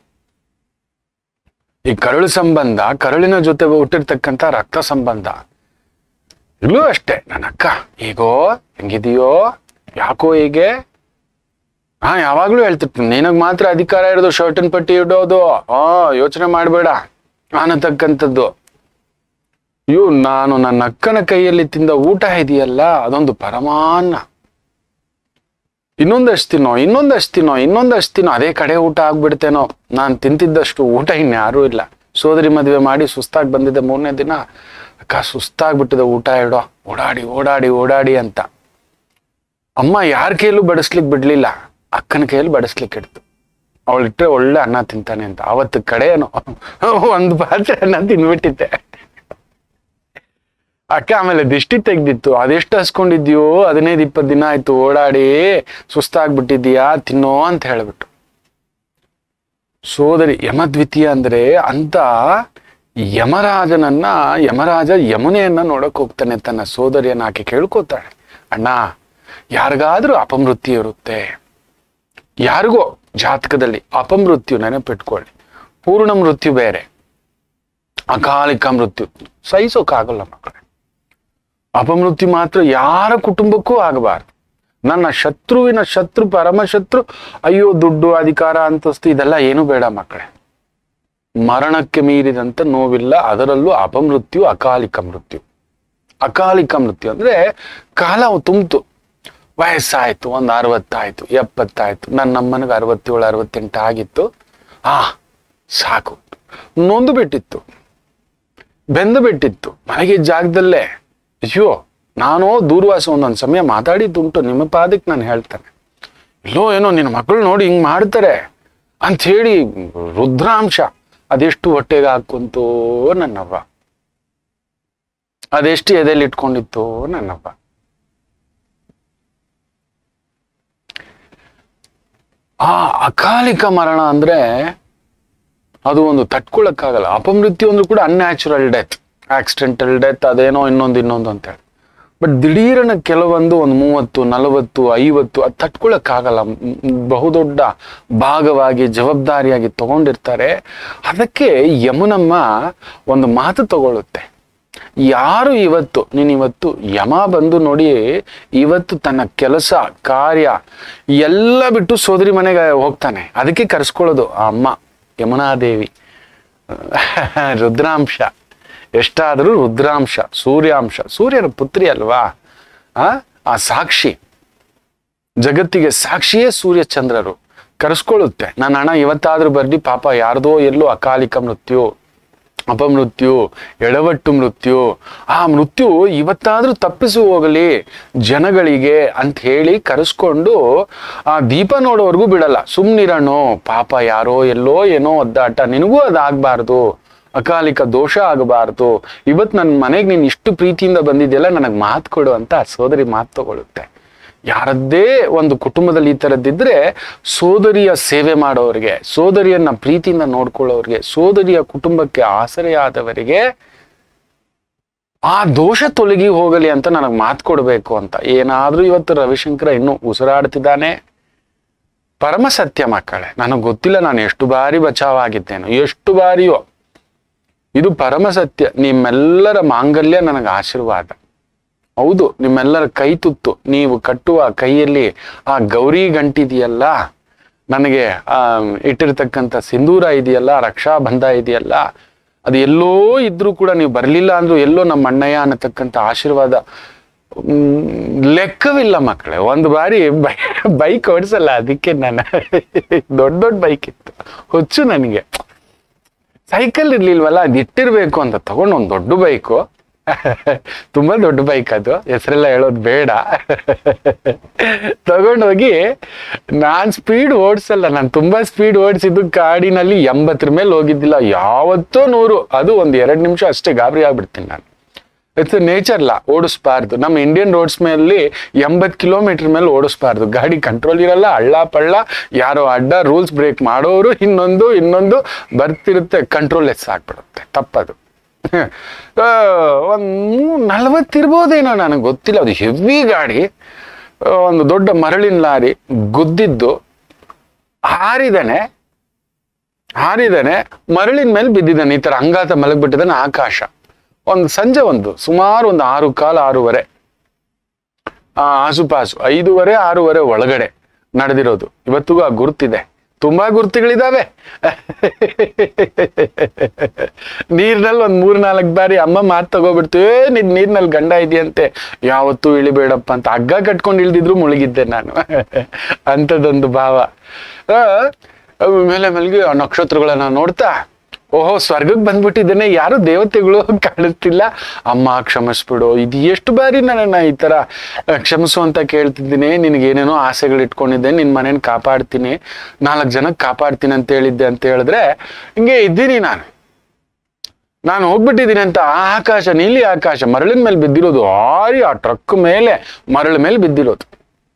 ಈ ಕರುಳು ಸಂಬಂಧ ಕರುಳಿನ ಜೊತೆ ಹುಟ್ಟಿರ್ತಕ್ಕಂಥ ರಕ್ತ ಸಂಬಂಧ ಇಲ್ಲೂ ಅಷ್ಟೇ ನನ್ನ ಅಕ್ಕ ಈಗೋ ಹೆಂಗಿದೆಯೋ ಯಾಕೋ ಹೀಗೆ ಹಾ ಯಾವಾಗ್ಲೂ ಹೇಳ್ತಿರ್ತೀನಿ ನಿನಗ್ ಮಾತ್ರ ಅಧಿಕಾರ ಇರೋದು ಶರ್ಟನ್ ಪಟ್ಟಿ ಇಡೋದು ಆ ಯೋಚನೆ ಮಾಡಬೇಡ ಅನ್ನತಕ್ಕಂಥದ್ದು ಅಯ್ಯೋ ನಾನು ನನ್ನ ಅಕ್ಕನ ಕೈಯಲ್ಲಿ ತಿಂದ ಊಟ ಇದೆಯಲ್ಲ ಅದೊಂದು ಪರಮಾನ್ನ ಇನ್ನೊಂದಷ್ಟು ತಿನ್ನೋ ಇನ್ನೊಂದಷ್ಟು ತಿನ್ನೋ ಇನ್ನೊಂದಷ್ಟು ತಿನ್ನೋ ಅದೇ ಕಡೆ ಊಟ ಆಗ್ಬಿಡ್ತೇನೋ ನಾನು ತಿಂತಿದ್ದಷ್ಟು ಊಟ ಇನ್ಯಾರೂ ಇಲ್ಲ ಸೋದರಿ ಮದುವೆ ಮಾಡಿ ಸುಸ್ತಾಗಿ ಬಂದಿದ್ದೆ ಮೂರನೇ ದಿನ ಅಕ್ಕ ಸುಸ್ತಾಗ್ಬಿಟ್ಟಿದೆ ಊಟ ಇಡೋ ಓಡಾಡಿ ಓಡಾಡಿ ಓಡಾಡಿ ಅಂತ ಅಮ್ಮ ಯಾರ ಕೈಯಲ್ಲೂ ಬಡಿಸ್ಲಿಕ್ಕೆ ಬಿಡ್ಲಿಲ್ಲ ಅಕ್ಕನ ಕೈಯಲ್ಲಿ ಬಡಿಸ್ಲಿಕ್ಕೆ ಇಡ್ತು ಅವಳಿಟ್ರೆ ಒಳ್ಳೆ ಅನ್ನ ತಿಂತಾನೆ ಅಂತ ಅವತ್ತು ಕಡೆಯೇನೋ ಒಂದು ಪಾತ್ರೆ ಅನ್ನ ತಿನ್ಬಿಟ್ಟಿದ್ದೆ ಅಕ್ಕ ಆಮೇಲೆ ದಿಷ್ಟಿ ತೆಗ್ದಿತ್ತು ಅದೆಷ್ಟು ಹಸ್ಕೊಂಡಿದ್ಯೋ ಹದಿನೈದು ಇಪ್ಪತ್ತು ದಿನ ಆಯ್ತು ಓಡಾಡಿ ಸುಸ್ತಾಗ್ಬಿಟ್ಟಿದ್ಯಾ ತಿನ್ನೋ ಅಂತ ಹೇಳ್ಬಿಟ್ಟು ಸೋದರಿ ಯಮದ್ವಿತೀಯ ಅಂದ್ರೆ ಅಂತ ಯಮರಾಜನನ್ನ ಯಮರಾಜ ಯಮುನೆಯನ್ನ ನೋಡಕ್ ಹೋಗ್ತಾನೆ ತನ್ನ ಸೋದರಿಯನ್ನ ಆಕೆ ಕೇಳ್ಕೊತಾಳೆ ಅಣ್ಣ ಯಾರಿಗಾದ್ರೂ ಅಪಮೃತ್ಯು ಇರುತ್ತೆ ಯಾರಿಗೋ ಜಾತಕದಲ್ಲಿ ಅಪಮೃತ್ಯು ನೆನಪಿಟ್ಕೊಳ್ಳಿ ಪೂರ್ಣ ಮೃತ್ಯು ಬೇರೆ ಅಕಾಲಿಕ ಮೃತ್ಯು ಸಹಿಸೋಕ್ಕಾಗಲ್ಲ ಮಕ್ಕಳೇ ಅಪಮೃತ್ಯು ಮಾತ್ರ ಯಾರ ಕುಟುಂಬಕ್ಕೂ ಆಗಬಾರ್ದು ನನ್ನ ಶತ್ರುವಿನ ಶತ್ರು ಪರಮಶತ್ರು ಅಯ್ಯೋ ದುಡ್ಡು ಅಧಿಕಾರ ಅಂತಸ್ತು ಇದೆಲ್ಲ ಏನು ಬೇಡ ಮಕ್ಕಳೇ ಮರಣಕ್ಕೆ ಮೀರಿದಂತ ನೋವಿಲ್ಲ ಅದರಲ್ಲೂ ಅಪಮೃತ್ಯು ಅಕಾಲಿಕ ಮೃತ್ಯು ಅಕಾಲಿಕ ಮೃತ್ಯು ಅಂದ್ರೆ ಕಾಲ ತುಂಬ್ತು ವಯಸ್ಸಾಯ್ತು ಒಂದು ಅರವತ್ತಾಯ್ತು ಎಪ್ಪತ್ತಾಯ್ತು ನನ್ನ ಅಮ್ಮನಿಗೆ ಅರವತ್ತೇಳು ಅರವತ್ತೆಂಟು ಆಗಿತ್ತು ಆ ಸಾಕು ನೊಂದು ಬಿಟ್ಟಿತ್ತು ಬೆಂದು ಬಿಟ್ಟಿತ್ತು ಮನೆಗೆ ಜಾಗದಲ್ಲೇ ಅಯ್ಯೋ ನಾನು ದೂರ್ವಾಸ ಒಂದೊಂದು ಸಮಯ ಮಾತಾಡಿದ್ದುಂಟು ನಿಮ್ಮ ಪಾದಕ್ಕೆ ನಾನು ಹೇಳ್ತೇನೆ ಇಲ್ಲೋ ಏನೋ ನಿನ್ನ ಮಕ್ಕಳು ನೋಡಿ ಹಿಂಗ್ ಮಾಡ್ತಾರೆ ಅಂತ ಹೇಳಿ ರುದ್ರಾಂಶ ಅದೆಷ್ಟು ಹೊಟ್ಟೆಗೆ ಹಾಕುಂತೋ ನನ್ನವ್ವ ಅದೆಷ್ಟು ಎದೆಯಲ್ಲಿ ಇಟ್ಕೊಂಡಿತ್ತೋ ನನ್ನವ್ವ ಆ ಅಕಾಲಿಕ ಮರಣ ಅಂದ್ರೆ ಅದು ಒಂದು ತಟ್ಕೊಳಕ್ಕಾಗಲ್ಲ ಅಪಮೃತ್ಯು ಅಂದ್ರೂ ಕೂಡ ಅನ್ಯಾಚುರಲ್ ಡೆತ್ ಆಕ್ಸಿಡೆಂಟಲ್ ಡೆತ್ ಅದೇನೋ ಇನ್ನೊಂದು ಇನ್ನೊಂದು ಅಂತ ಹೇಳಿ ಬಟ್ ದಿಢೀರನ ಕೆಲವೊಂದು ಒಂದು ಮೂವತ್ತು ನಲವತ್ತು ಐವತ್ತು ಅದು ತಟ್ಕೊಳಕ್ಕಾಗಲ್ಲ ಮ್, ಬಹುದೊಡ್ಡ ಭಾಗವಾಗಿ ಜವಾಬ್ದಾರಿಯಾಗಿ ತಗೊಂಡಿರ್ತಾರೆ ಅದಕ್ಕೆ ಯಮುನಮ್ಮ ಒಂದು ಮಾತು ತಗೊಳುತ್ತೆ ಯಾರು ಇವತ್ತು ನೀನು ಇವತ್ತು ಯಮ ಬಂದು ನೋಡಿ ಇವತ್ತು ತನ್ನ ಕೆಲಸ ಕಾರ್ಯ ಎಲ್ಲ ಬಿಟ್ಟು ಸೋದರಿ ಮನೆಗೆ ಹೋಗ್ತಾನೆ ಅದಕ್ಕೆ ಕರೆಸ್ಕೊಳ್ಳೋದು ಆ ಅಮ್ಮ ಯಮುನಾದೇವಿ ರುದ್ರಾಂಶ ಎಷ್ಟಾದರೂ ರುದ್ರಾಂಶ ಸೂರ್ಯಾಂಶ ಸೂರ್ಯನ ಪುತ್ರಿ ಅಲ್ವಾ ಆ ಆ ಸಾಕ್ಷಿ ಜಗತ್ತಿಗೆ ಸಾಕ್ಷಿಯೇ ಸೂರ್ಯಚಂದ್ರರು ಕರೆಸ್ಕೊಳ್ಳುತ್ತೆ ನನ್ನ ಹಣ ಇವತ್ತಾದ್ರೂ ಬರ್ಲಿ ಪಾಪ ಯಾರ್ದೋ ಎಲ್ಲೋ ಅಕಾಲಿಕ ಮೃತ್ಯು ಅಪಮೃತ್ಯು ಎಡವಟ್ಟು ಮೃತ್ಯು ಆ ಮೃತ್ಯು ಇವತ್ತಾದ್ರೂ ತಪ್ಪಿಸಿ ಹೋಗಲಿ ಜನಗಳಿಗೆ ಅಂತ ಹೇಳಿ ಕರೆಸ್ಕೊಂಡು ಆ ದೀಪ ನೋಡೋವರೆಗೂ ಬಿಡಲ್ಲ ಸುಮ್ನಿರಣೋ ಪಾಪ ಯಾರೋ ಎಲ್ಲೋ ಏನೋ ಒದ್ದಾಟ ನಿನಗೂ ಅದಾಗಬಾರ್ದು ಅಕಾಲಿಕ ದೋಷ ಆಗಬಾರ್ದು ಇವತ್ತು ನನ್ನ ಮನೆಗೆ ನೀನು ಇಷ್ಟು ಪ್ರೀತಿಯಿಂದ ಬಂದಿದೆಯಲ್ಲ ನನಗೆ ಮಾತು ಕೊಡು ಅಂತ ಆ ಸೋದರಿ ಮಾತು ತಗೊಳುತ್ತೆ ಯಾರದ್ದೇ ಒಂದು ಕುಟುಂಬದಲ್ಲಿ ಈ ಥರದ್ದಿದ್ರೆ ಸೋದರಿಯ ಸೇವೆ ಮಾಡೋರಿಗೆ ಸೋದರಿಯನ್ನ ಪ್ರೀತಿಯಿಂದ ನೋಡ್ಕೊಳ್ಳೋರಿಗೆ ಸೋದರಿಯ ಕುಟುಂಬಕ್ಕೆ ಆಸರೆಯಾದವರಿಗೆ ಆ ದೋಷ ತೊಲಗಿ ಹೋಗಲಿ ಅಂತ ನನಗೆ ಮಾತು ಕೊಡಬೇಕು ಅಂತ ಏನಾದ್ರೂ ಇವತ್ತು ರವಿಶಂಕರ ಇನ್ನೂ ಉಸಿರಾಡ್ತಿದ್ದಾನೆ ಪರಮ ಸತ್ಯ ಮಕ್ಕಳೇ ನನಗೆ ಗೊತ್ತಿಲ್ಲ ನಾನು ಎಷ್ಟು ಬಾರಿ ಬಚಾವಾಗಿದ್ದೇನೋ ಎಷ್ಟು ಬಾರಿಯೋ ಇದು ಪರಮ ಸತ್ಯ ನಿಮ್ಮೆಲ್ಲರ ಮಾಂಗಲ್ಯ ನನಗೆ ಆಶೀರ್ವಾದ ಹೌದು ನಿಮ್ಮೆಲ್ಲರ ಕೈ ತುತ್ತು ನೀವು ಕಟ್ಟುವ ಕೈಯಲ್ಲಿ ಆ ಗೌರಿ ಗಂಟಿದೆಯಲ್ಲ ನನಗೆ ಆ ಇಟ್ಟಿರ್ತಕ್ಕಂಥ ಸಿಂಧೂರ ಇದೆಯಲ್ಲ ರಕ್ಷಾಬಂಧ ಇದೆಯಲ್ಲ ಅದು ಎಲ್ಲೋ ಇದ್ರೂ ಕೂಡ ನೀವು ಬರಲಿಲ್ಲ ಅಂದ್ರೂ ಎಲ್ಲೋ ನಮ್ಮ ಅಣ್ಣಯ್ಯ ಅನ್ನತಕ್ಕಂಥ ಆಶೀರ್ವಾದ ಮ್, ಲೆಕ್ಕವಿಲ್ಲ ಮಕ್ಕಳೇ ಒಂದು ಬಾರಿ ಬೈ ಬೈಕ್ ಓಡಿಸಲ್ಲ ಅದಕ್ಕೆ ನಾನು ದೊಡ್ಡ ದೊಡ್ಡ ಬೈಕ್ ಇತ್ತು ಹುಚ್ಚು ನನಗೆ ಸೈಕಲ್ ಇರ್ಲಿಲ್ವಲ್ಲ ಅದು ಇಟ್ಟಿರ್ಬೇಕು ಅಂತ ತಗೊಂಡು ಒಂದು ದೊಡ್ಡ ಬೈಕು ತುಂಬಾ ದೊಡ್ಡ ಬೈಕ್ ಅದು ಹೆಸರೆಲ್ಲ ಹೇಳೋದು ಬೇಡ ತಗೊಂಡೋಗಿ ನಾನ್ ಸ್ಪೀಡ್ ಓಡಿಸಲ್ಲ ನಾನು ತುಂಬಾ ಸ್ಪೀಡ್ ಓಡಿಸಿದ್ದು ಕಾಡಿನಲ್ಲಿ ಎಂಬತ್ತರ ಮೇಲೆ ಹೋಗಿದ್ದಿಲ್ಲ ಯಾವತ್ತೂ ನೂರು ಅದು ಒಂದು ಎರಡು ನಿಮಿಷ ಅಷ್ಟೇ ಗಾಬರಿ ಆಗ್ಬಿಡ್ತೀನಿ ನಾನು ಇಟ್ಸ್ ನೇಚರ್ ಲಾ ಓಡಿಸ್ಬಾರ್ದು ನಮ್ಮ ಇಂಡಿಯನ್ ರೋಡ್ಸ್ ಮೇಲೆ ಎಂಬತ್ತು ಕಿಲೋಮೀಟರ್ ಮೇಲೆ ಓಡಿಸ್ಬಾರ್ದು ಗಾಡಿ ಕಂಟ್ರೋಲ್ ಇರಲ್ಲ ಹಳ್ಳ ಪಳ್ಳ ಯಾರೋ ಅಡ್ಡ ರೂಲ್ಸ್ ಬ್ರೇಕ್ ಮಾಡೋರು ಇನ್ನೊಂದು ಇನ್ನೊಂದು ಬರ್ತಿರುತ್ತೆ ಕಂಟ್ರೋಲ್ ಲೆಸ್ ಆಗ್ಬಿಡುತ್ತೆ ತಪ್ಪದು ಆ, ಒಂದು ನಲ್ವತ್ತಿರ್ಬೋದೇನೋ ನನಗೆ ಗೊತ್ತಿಲ್ಲ ಅದು ಹೆವಿ ಗಾಡಿ ಆ, ಒಂದು ದೊಡ್ಡ ಮರಳಿನ ಲಾರಿ ಗುದ್ದಿದ್ದು ಹಾರಿದಾನೆ ಹಾರಿದಾನೆ ಮರಳಿನ ಮೇಲೆ ಬಿದ್ದಿದ್ದಾನೆ ಈ ತರ ಅಂಗಾತ ಮಲಗ್ಬಿಟ್ಟಿದ್ದಾನೆ ಆಕಾಶ ಒಂದು ಸಂಜೆ ಒಂದು ಸುಮಾರು ಒಂದು ಆರು ಕಾಲ ಆರೂವರೆ ಆ ಆಸುಪಾಸು ಐದೂವರೆ ಆರೂವರೆ ಒಳಗಡೆ ನಡೆದಿರೋದು ಇವತ್ತಿಗೂ ಆ ಗುರುತಿದೆ ತುಂಬಾ ಗುರುತುಗಳಿದಾವೆ ನೀರ್ನಲ್ಲಿ ಒಂದ್ ಮೂರ್ ನಾಲ್ಕು ಬಾರಿ ಅಮ್ಮ ಮಾತು ತಗೋಬಿಡ್ತು ಏ ನಿನ್ ನೀರ್ನಲ್ಲಿ ಗಂಡ ಇದೆಯಂತೆ ಯಾವತ್ತೂ ಇಳಿಬೇಡಪ್ಪ ಅಂತ ಹಗ್ಗ ಕಟ್ಕೊಂಡು ಇಳ್ದಿದ್ರು ಮುಳುಗಿದ್ದೆ ನಾನು ಅಂಥದ್ದೊಂದು ಭಾವ ಆ, ಅವು ಮೇಲೆ ಮಲಗಿ ಆ ನಕ್ಷತ್ರಗಳನ್ನ ನೋಡ್ತಾ ಓಹೋ ಸ್ವರ್ಗಕ್ಕೆ ಬಂದ್ಬಿಟ್ಟಿದ್ದೇನೆ ಯಾರು ದೇವತೆಗಳು ಕಾಣಿಸ್ತಿಲ್ಲ ಅಮ್ಮ ಕ್ಷಮಿಸ್ಬಿಡು ಇದು ಎಷ್ಟು ಬಾರಿ ನನ್ನನ್ನ ಈ ತರ ಆ, ಕ್ಷಮಿಸು ಅಂತ ಕೇಳ್ತಿದ್ದೀನಿ ನಿನಗೆ ಏನೇನೋ ಆಸೆಗಳು ಇಟ್ಕೊಂಡಿದ್ದೆ ನಿನ್ ಮನೇನ ಕಾಪಾಡ್ತೀನಿ ನಾಲ್ಕು ಜನಕ್ಕೆ ಕಾಪಾಡ್ತೀನಿ ಅಂತ ಹೇಳಿದ್ದೆ ಅಂತ ಹೇಳಿದ್ರೆ ಹಿಂಗೆ ಇದ್ದೀನಿ ನಾನು ನಾನು ಹೋಗ್ಬಿಟ್ಟಿದ್ದೀನಿ ಅಂತ ಆ ಆಕಾಶ ನೀಲಿ ಆಕಾಶ ಮರಳಿನ ಮೇಲೆ ಬಿದ್ದಿರೋದು ಆರಿ ಆ ಟ್ರಕ್ ಮೇಲೆ ಮರಳ ಮೇಲೆ ಬಿದ್ದಿರೋದು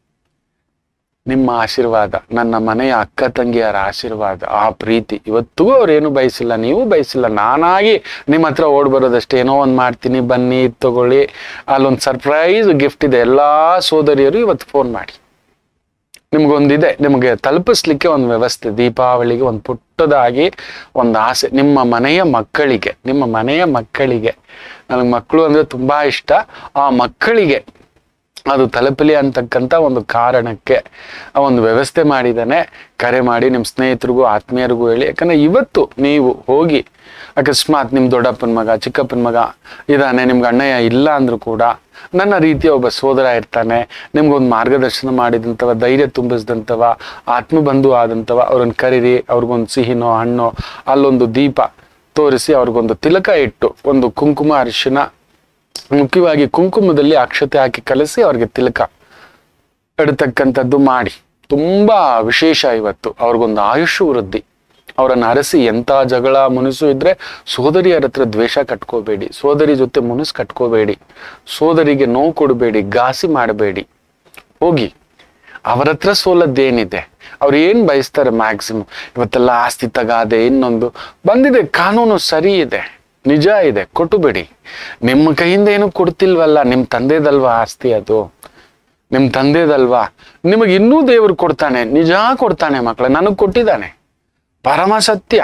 ನಿಮ್ಮ ಆಶೀರ್ವಾದ ನನ್ನ ಮನೆಯ ಅಕ್ಕ ತಂಗಿಯರ ಆಶೀರ್ವಾದ ಆ ಪ್ರೀತಿ ಇವತ್ತಿಗೂ ಅವ್ರೇನು ಬಯಸಿಲ್ಲ ನೀವು ಬಯಸಿಲ್ಲ ನಾನಾಗಿ ನಿಮ್ಮ ಹತ್ರ ಓಡ್ ಬರೋದಷ್ಟೇ ಏನೋ ಒಂದು ಮಾಡ್ತೀನಿ ಬನ್ನಿ ಇದ್ ತಗೊಳ್ಳಿ ಅಲ್ಲೊಂದು ಸರ್ಪ್ರೈಸ್ ಗಿಫ್ಟ್ ಇದೆ ಎಲ್ಲಾ ಸೋದರಿಯರು ಇವತ್ತು ಫೋನ್ ಮಾಡಿ ನಿಮ್ಗೊಂದಿದೆ ನಿಮಗೆ ತಲುಪಿಸ್ಲಿಕ್ಕೆ ಒಂದು ವ್ಯವಸ್ಥೆ ದೀಪಾವಳಿಗೆ ಒಂದು ಪುಟ್ಟದಾಗಿ ಒಂದು ಆಸೆ ನಿಮ್ಮ ಮನೆಯ ಮಕ್ಕಳಿಗೆ ನಿಮ್ಮ ಮನೆಯ ಮಕ್ಕಳಿಗೆ ನನಗೆ ಮಕ್ಕಳು ಅಂದ್ರೆ ತುಂಬಾ ಇಷ್ಟ ಆ ಮಕ್ಕಳಿಗೆ ಅದು ತಲುಪಲಿ ಅಂತಕ್ಕಂಥ ಒಂದು ಕಾರಣಕ್ಕೆ ಆ ಒಂದು ವ್ಯವಸ್ಥೆ ಮಾಡಿದ್ದಾನೆ ಕರೆ ಮಾಡಿ ನಿಮ್ಮ ಸ್ನೇಹಿತರಿಗೂ ಆತ್ಮೀಯರಿಗೂ ಹೇಳಿ ಯಾಕಂದ್ರೆ ಇವತ್ತು ನೀವು ಹೋಗಿ ಅಕಸ್ಮಾತ್ ನಿಮ್ಮ ದೊಡ್ಡಪ್ಪನ ಮಗ ಚಿಕ್ಕಪ್ಪನ ಮಗ ಇದ್ದಾನೆ ನಿಮ್ಗೆ ಅಣ್ಣಯ್ಯ ಇಲ್ಲ ಅಂದ್ರೂ ಕೂಡ ನನ್ನ ರೀತಿಯ ಒಬ್ಬ ಸೋದರ ಇರ್ತಾನೆ ನಿಮ್ಗೊಂದು ಮಾರ್ಗದರ್ಶನ ಮಾಡಿದಂಥವ ಧೈರ್ಯ ತುಂಬಿಸಿದಂಥವ ಆತ್ಮಬಂಧು ಆದಂಥವ ಅವ್ರನ್ನ ಕರೀರಿ ಅವ್ರಿಗೊಂದು ಸಿಹಿನೋ ಹಣ್ಣೋ ಅಲ್ಲೊಂದು ದೀಪ ತೋರಿಸಿ ಅವ್ರಿಗೊಂದು ತಿಲಕ ಇಟ್ಟು ಒಂದು ಕುಂಕುಮ ಅರಿಶಿನ ಮುಖ್ಯವಾಗಿ ಕುಂಕುಮದಲ್ಲಿ ಅಕ್ಷತೆ ಹಾಕಿ ಕಲಸಿ ಅವ್ರಿಗೆ ತಿಲಕ ಇಡತಕ್ಕಂಥದ್ದು ಮಾಡಿ ತುಂಬಾ ವಿಶೇಷ ಇವತ್ತು ಅವ್ರಿಗೊಂದು ಆಯುಷ್ ವೃದ್ಧಿ ಅವರನ್ನ ಅರಸಿ ಎಂಥ ಜಗಳ ಮುನಿಸು ಇದ್ರೆ ಸೋದರಿಯರ ಹತ್ರ ದ್ವೇಷ ಕಟ್ಕೋಬೇಡಿ ಸೋದರಿ ಜೊತೆ ಮುನಿಸ್ ಕಟ್ಕೋಬೇಡಿ ಸೋದರಿಗೆ ನೋವು ಕೊಡಬೇಡಿ ಘಾಸಿ ಮಾಡಬೇಡಿ ಹೋಗಿ ಅವರ ಹತ್ರ ಸೋಲದ್ದೇನಿದೆ ಅವ್ರು ಏನ್ ಬಯಸ್ತಾರೆ ಮ್ಯಾಕ್ಸಿಮಮ್ ಇವತ್ತೆಲ್ಲ ಆಸ್ತಿ ತಗಾದೆ ಇನ್ನೊಂದು ಬಂದಿದೆ ಕಾನೂನು ಸರಿ ಇದೆ ನಿಜ ಇದೆ ಕೊಟ್ಟು ಬಿಡಿ ನಿಮ್ಮ ಕೈಯಿಂದ ಏನು ಕೊಡ್ತಿಲ್ವಲ್ಲ ನಿಮ್ ತಂದೆದಲ್ವಾ ಆಸ್ತಿ ಅದು ನಿಮ್ ತಂದೆದಲ್ವಾ ನಿಮಗೆ ಇನ್ನೂ ದೇವರು ಕೊಡ್ತಾನೆ ನಿಜ ಕೊಡ್ತಾನೆ ಮಕ್ಕಳ ನನಗ್ ಕೊಟ್ಟಿದ್ದಾನೆ ಪರಮ ಸತ್ಯ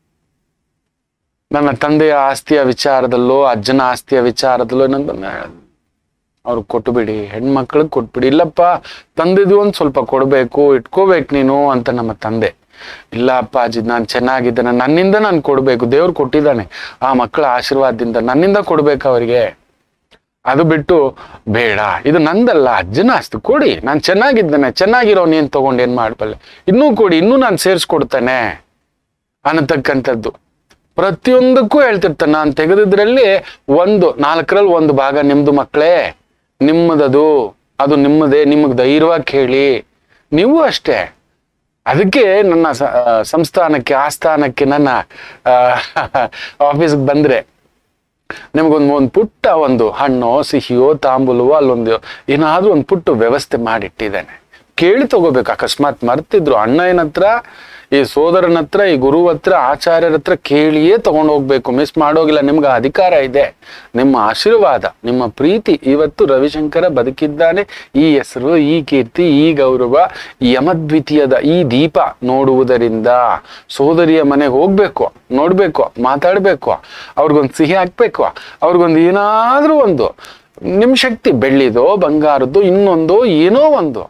ನನ್ನ ತಂದೆಯ ಆಸ್ತಿಯ ವಿಚಾರದಲ್ಲೋ ಅಜ್ಜನ ಆಸ್ತಿಯ ವಿಚಾರದಲ್ಲೋ ನನ್ನ ಅವ್ರು ಕೊಟ್ಟು ಬಿಡಿ ಹೆಣ್ಮಕ್ಳಿಗೆ ಕೊಟ್ಬಿಡಿ ಇಲ್ಲಪ್ಪ ತಂದೆದು ಒಂದ್ ಸ್ವಲ್ಪ ಕೊಡ್ಬೇಕು ಇಟ್ಕೋಬೇಕು ನೀನು ಅಂತ ನಮ್ಮ ತಂದೆ ಇಲ್ಲ ಅಪ್ಪಾಜಿ ನಾನು ಚೆನ್ನಾಗಿದ್ದೇನೆ ನನ್ನಿಂದ ನಾನು ಕೊಡ್ಬೇಕು ದೇವ್ರು ಕೊಟ್ಟಿದ್ದಾನೆ ಆ ಮಕ್ಕಳ ಆಶೀರ್ವಾದದಿಂದ ನನ್ನಿಂದ ಕೊಡ್ಬೇಕು ಅವರಿಗೆ ಅದು ಬಿಟ್ಟು ಬೇಡ ಇದು ನಂದಲ್ಲ ಅಜ್ಜನ ಆಸ್ತಿ ಕೊಡಿ ನಾನು ಚೆನ್ನಾಗಿದ್ದೇನೆ ಚೆನ್ನಾಗಿರೋ ನೀನ್ ತಗೊಂಡು ಏನ್ ಮಾಡ್ಬಲ್ಲೆ ಇನ್ನೂ ಕೊಡಿ ಇನ್ನೂ ನಾನು ಸೇರಿಸ್ಕೊಡ್ತೇನೆ ಅನ್ನತಕ್ಕಂಥದ್ದು ಪ್ರತಿಯೊಂದಕ್ಕೂ ಹೇಳ್ತಿರ್ತಾನೆ ನಾನು ತೆಗೆದಿದ್ರಲ್ಲಿ ಒಂದು ನಾಲ್ಕರಲ್ಲಿ ಒಂದು ಭಾಗ ನಿಮ್ದು ಮಕ್ಕಳೇ ನಿಮ್ಮದದು ಅದು ನಿಮ್ಮದೇ ನಿಮಗೆ ಧೈರ್ಯವಾಗಿ ಕೇಳಿ ನೀವು ಅಷ್ಟೇ ಅದಕ್ಕೆ ನನ್ನ ಸ- ಆ, ಸಂಸ್ಥಾನಕ್ಕೆ ಆಸ್ಥಾನಕ್ಕೆ ನನ್ನ ಆಫೀಸ್ಗೆ ಬಂದ್ರೆ ನಿಮಗೊಂದು ಒಂದು ಪುಟ್ಟ ಒಂದು ಹಣ್ಣೋ ಸಿಹಿಯೋ ತಾಂಬೂಲವೋ ಅಲ್ಲೊಂದು ಏನಾದ್ರೂ ಒಂದು ಪುಟ್ಟ ವ್ಯವಸ್ಥೆ ಮಾಡಿಟ್ಟಿದ್ದೇನೆ ಕೇಳಿ ತಗೋಬೇಕು ಅಕಸ್ಮಾತ್ ಮರ್ತಿದ್ರು ಅಣ್ಣನ ಹತ್ರ ಈ ಸೋದರನ ಹತ್ರ ಈ ಗುರು ಹತ್ರ ಆಚಾರ್ಯರ ಹತ್ರ ಕೇಳಿಯೇ ತಗೊಂಡು ಹೋಗ್ಬೇಕು ಮಿಸ್ ಮಾಡೋಗಿಲ್ಲ ನಿಮ್ಗೆ ಆ ಅಧಿಕಾರ ಇದೆ ನಿಮ್ಮ ಆಶೀರ್ವಾದ ನಿಮ್ಮ ಪ್ರೀತಿ ಇವತ್ತು ರವಿಶಂಕರ ಬದುಕಿದ್ದಾನೆ ಈ ಹೆಸರು ಈ ಕೀರ್ತಿ ಈ ಗೌರವ ಈ ಯಮದ್ವಿತೀಯದ ಈ ದೀಪ ನೋಡುವುದರಿಂದ ಸೋದರಿಯ ಮನೆಗೆ ಹೋಗ್ಬೇಕು ನೋಡ್ಬೇಕು ಮಾತಾಡ್ಬೇಕು ಅವ್ರಿಗೊಂದು ಸಿಹಿ ಹಾಕ್ಬೇಕು ಅವ್ರಿಗೊಂದು ಏನಾದ್ರೂ ಒಂದು ನಿಮ್ ಶಕ್ತಿ ಬೆಳ್ಳಿದೋ ಬಂಗಾರದ್ದು ಇನ್ನೊಂದು ಏನೋ ಒಂದು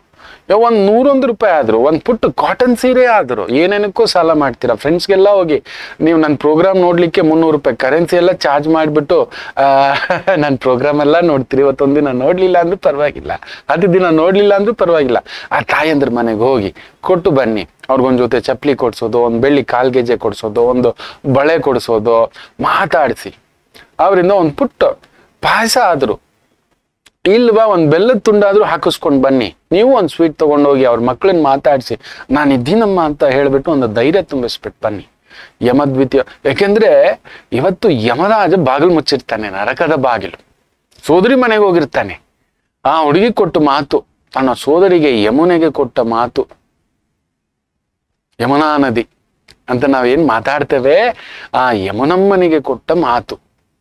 ಒಂದು ನೂರೊಂದು ರೂಪಾಯಿ ಆದ್ರು ಒಂದು ಪುಟ್ಟು ಕಾಟನ್ ಸೀರೆ ಆದ್ರು ಏನೇನಕ್ಕೂ ಸಾಲ ಮಾಡ್ತೀರಾ ಫ್ರೆಂಡ್ಸ್ಗೆಲ್ಲ ಹೋಗಿ ನೀವು ನನ್ನ ಪ್ರೋಗ್ರಾಮ್ ನೋಡ್ಲಿಕ್ಕೆ ಮುನ್ನೂರು ರೂಪಾಯಿ ಕರೆನ್ಸಿ ಎಲ್ಲ ಚಾರ್ಜ್ ಮಾಡಿಬಿಟ್ಟು ನನ್ನ ಪ್ರೋಗ್ರಾಮ್ ಎಲ್ಲ ನೋಡ್ತೀರಿ ಇವತ್ತೊಂದು ದಿನ ನೋಡ್ಲಿಲ್ಲ ಅಂದ್ರೂ ಪರವಾಗಿಲ್ಲ ಹತ್ತು ದಿನ ನೋಡ್ಲಿಲ್ಲ ಅಂದ್ರೂ ಪರವಾಗಿಲ್ಲ ಆ ತಾಯಂದ್ರ ಮನೆಗೆ ಹೋಗಿ ಕೊಟ್ಟು ಬನ್ನಿ ಅವ್ರಿಗೊಂದು ಜೊತೆ ಚಪ್ಪಲಿ ಕೊಡ್ಸೋದು ಒಂದು ಬೆಳ್ಳಿ ಕಾಲ್ಗೆಜ್ಜೆ ಕೊಡ್ಸೋದು ಒಂದು ಬಳೆ ಕೊಡಿಸೋದು ಮಾತಾಡಿಸಿ ಅವರಿಂದ ಒಂದು ಪುಟ್ಟ ಪಾಯಸ ಆದ್ರು ಇಲ್ವಾ ಒಂದು ಬೆಲ್ಲದ ತುಂಡಾದ್ರೂ ಹಾಕಿಸ್ಕೊಂಡು ಬನ್ನಿ ನೀವು ಒಂದು ಸ್ವೀಟ್ ತಗೊಂಡೋಗಿ ಅವ್ರ ಮಕ್ಕಳನ್ನ ಮಾತಾಡಿಸಿ ನಾನು ಇದ್ದೀನಮ್ಮ ಅಂತ ಹೇಳ್ಬಿಟ್ಟು ಒಂದು ಧೈರ್ಯ ತುಂಬಿಸ್ಬಿಟ್ಟು ಬನ್ನಿ ಯಮದ್ವಿತೀಯ ಯಾಕೆಂದ್ರೆ ಇವತ್ತು ಯಮರಾಜ ಬಾಗಿಲು ಮುಚ್ಚಿರ್ತಾನೆ ನರಕದ ಬಾಗಿಲು ಸೋದರಿ ಮನೆಗೆ ಹೋಗಿರ್ತಾನೆ ಆ ಹುಡುಗಿ ಕೊಟ್ಟ ಮಾತು ತನ್ನ ಸೋದರಿಗೆ ಯಮುನೆಗೆ ಕೊಟ್ಟ ಮಾತು ಯಮುನಾ ನದಿ ಅಂತ ನಾವೇನ್ ಮಾತಾಡ್ತೇವೆ ಆ ಯಮುನಮ್ಮನಿಗೆ ಕೊಟ್ಟ ಮಾತು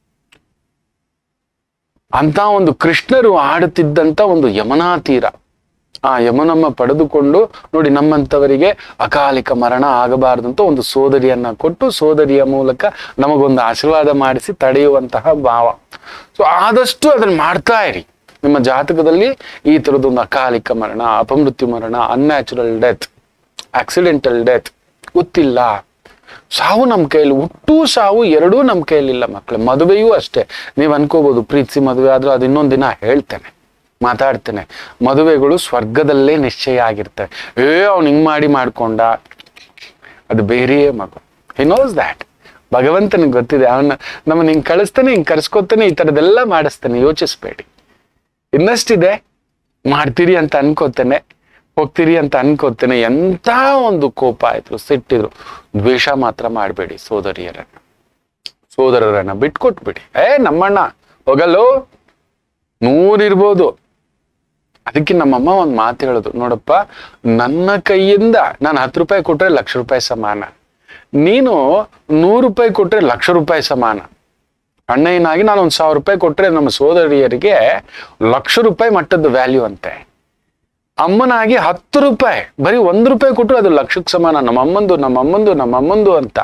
ಅಂತ ಒಂದು ಕೃಷ್ಣರು ಆಡುತ್ತಿದ್ದಂತ ಒಂದು ಯಮುನಾ ತೀರ ಆ ಯಮುನಮ್ಮ ಪಡೆದುಕೊಂಡು ನೋಡಿ ನಮ್ಮಂಥವರಿಗೆ ಅಕಾಲಿಕ ಮರಣ ಆಗಬಾರದಂತ ಒಂದು ಸೋದರಿಯನ್ನ ಕೊಟ್ಟು ಸೋದರಿಯ ಮೂಲಕ ನಮಗೊಂದು ಆಶೀರ್ವಾದ ಮಾಡಿಸಿ ತಡೆಯುವಂತಹ ಭಾವ ಸೊ ಆದಷ್ಟು ಅದನ್ನ ಮಾಡ್ತಾ ಇರಿ ನಿಮ್ಮ ಜಾತಕದಲ್ಲಿ ಈ ತರದೊಂದು ಅಕಾಲಿಕ ಮರಣ ಅಪಮೃತ್ಯು ಮರಣ ಅನ್ಯಾಚುರಲ್ ಡೆತ್ ಆಕ್ಸಿಡೆಂಟಲ್ ಡೆತ್ ಗೊತ್ತಿಲ್ಲ ಸಾವು ನಮ್ಮ ಕೈಯಲ್ಲಿ ಹುಟ್ಟು ಸಾವು ಎರಡೂ ನಮ್ಮ ಕೈಯಲ್ಲಿಲ್ಲ ಮಕ್ಕಳು ಮದುವೆಯೂ ಅಷ್ಟೇ ನೀವು ಅನ್ಕೋಬಹುದು ಪ್ರೀತಿಸಿ ಮದುವೆ ಆದ್ರೂ ಅದು ಇನ್ನೊಂದು ದಿನ ಹೇಳ್ತೇನೆ ಮಾತಾಡ್ತೇನೆ ಮದುವೆಗಳು ಸ್ವರ್ಗದಲ್ಲೇ ನಿಶ್ಚಯ ಆಗಿರ್ತವೆ ಏ ಅವ್ನು ಹಿಂಗ್ ಮಾಡಿ ಮಾಡ್ಕೊಂಡ ಅದು ಬೇರೆಯೇ ಮಗು ಹಿ ನೋಸ್ ದ್ಯಾಟ್ ಭಗವಂತನಿಗೆ ಗೊತ್ತಿದೆ ಅವನ ನಮ್ಮನ್ನ ಹಿಂಗ್ ಕಳಿಸ್ತಾನೆ ಹಿಂಗ್ ಕರ್ಸ್ಕೊತಾನೆ ಈ ಥರದ್ದೆಲ್ಲ ಮಾಡಿಸ್ತಾನೆ ಯೋಚಿಸ್ಬೇಡಿ ಇನ್ನಷ್ಟಿದೆ ಮಾಡ್ತೀರಿ ಅಂತ ಅನ್ಕೋತೇನೆ ಹೋಗ್ತೀರಿ ಅಂತ ಅನ್ಕೋತೇನೆ ಎಂಥ ಒಂದು ಕೋಪ ಆಯ್ತು ಸಿಟ್ಟಿದ್ರು ದ್ವೇಷ ಮಾತ್ರ ಮಾಡಬೇಡಿ ಸೋದರಿಯರನ್ನ ಸೋದರರನ್ನ ಬಿಟ್ಕೊಟ್ಬಿಡಿ ಏ ನಮ್ಮಣ್ಣ ಹೋಗಲ್ಲೋ ನೂರಿರ್ಬೋದು ಅದಕ್ಕೆ ನಮ್ಮಮ್ಮ ಒಂದು ಮಾತು ಹೇಳೋದು ನೋಡಪ್ಪ ನನ್ನ ಕೈಯಿಂದ ನಾನು ಹತ್ತು ರೂಪಾಯಿ ಕೊಟ್ರೆ ಲಕ್ಷ ರೂಪಾಯಿ ಸಮಾನ ನೀನು ನೂರು ರೂಪಾಯಿ ಕೊಟ್ರೆ ಲಕ್ಷ ರೂಪಾಯಿ ಸಮಾನ ಅಣ್ಣಯ್ಯನಾಗಿ ನಾನು ಒಂದು ಸಾವಿರ ರೂಪಾಯಿ ಕೊಟ್ರೆ ನಮ್ಮ ಸೋದರಿಯರಿಗೆ ಲಕ್ಷ ರೂಪಾಯಿ ಮಟ್ಟದ ವ್ಯಾಲ್ಯೂ ಅಂತೆ ಅಮ್ಮನಾಗಿ ಹತ್ತು ರೂಪಾಯಿ ಬರೀ ಒಂದು ರೂಪಾಯಿ ಕೊಟ್ಟರು ಅದು ಲಕ್ಷಕ್ಕೆ ಸಮಾನ ನಮ್ಮ ಅಮ್ಮಂದು ನಮ್ಮ ಅಮ್ಮಂದು ನಮ್ಮ ಅಮ್ಮಂದು ಅಂತ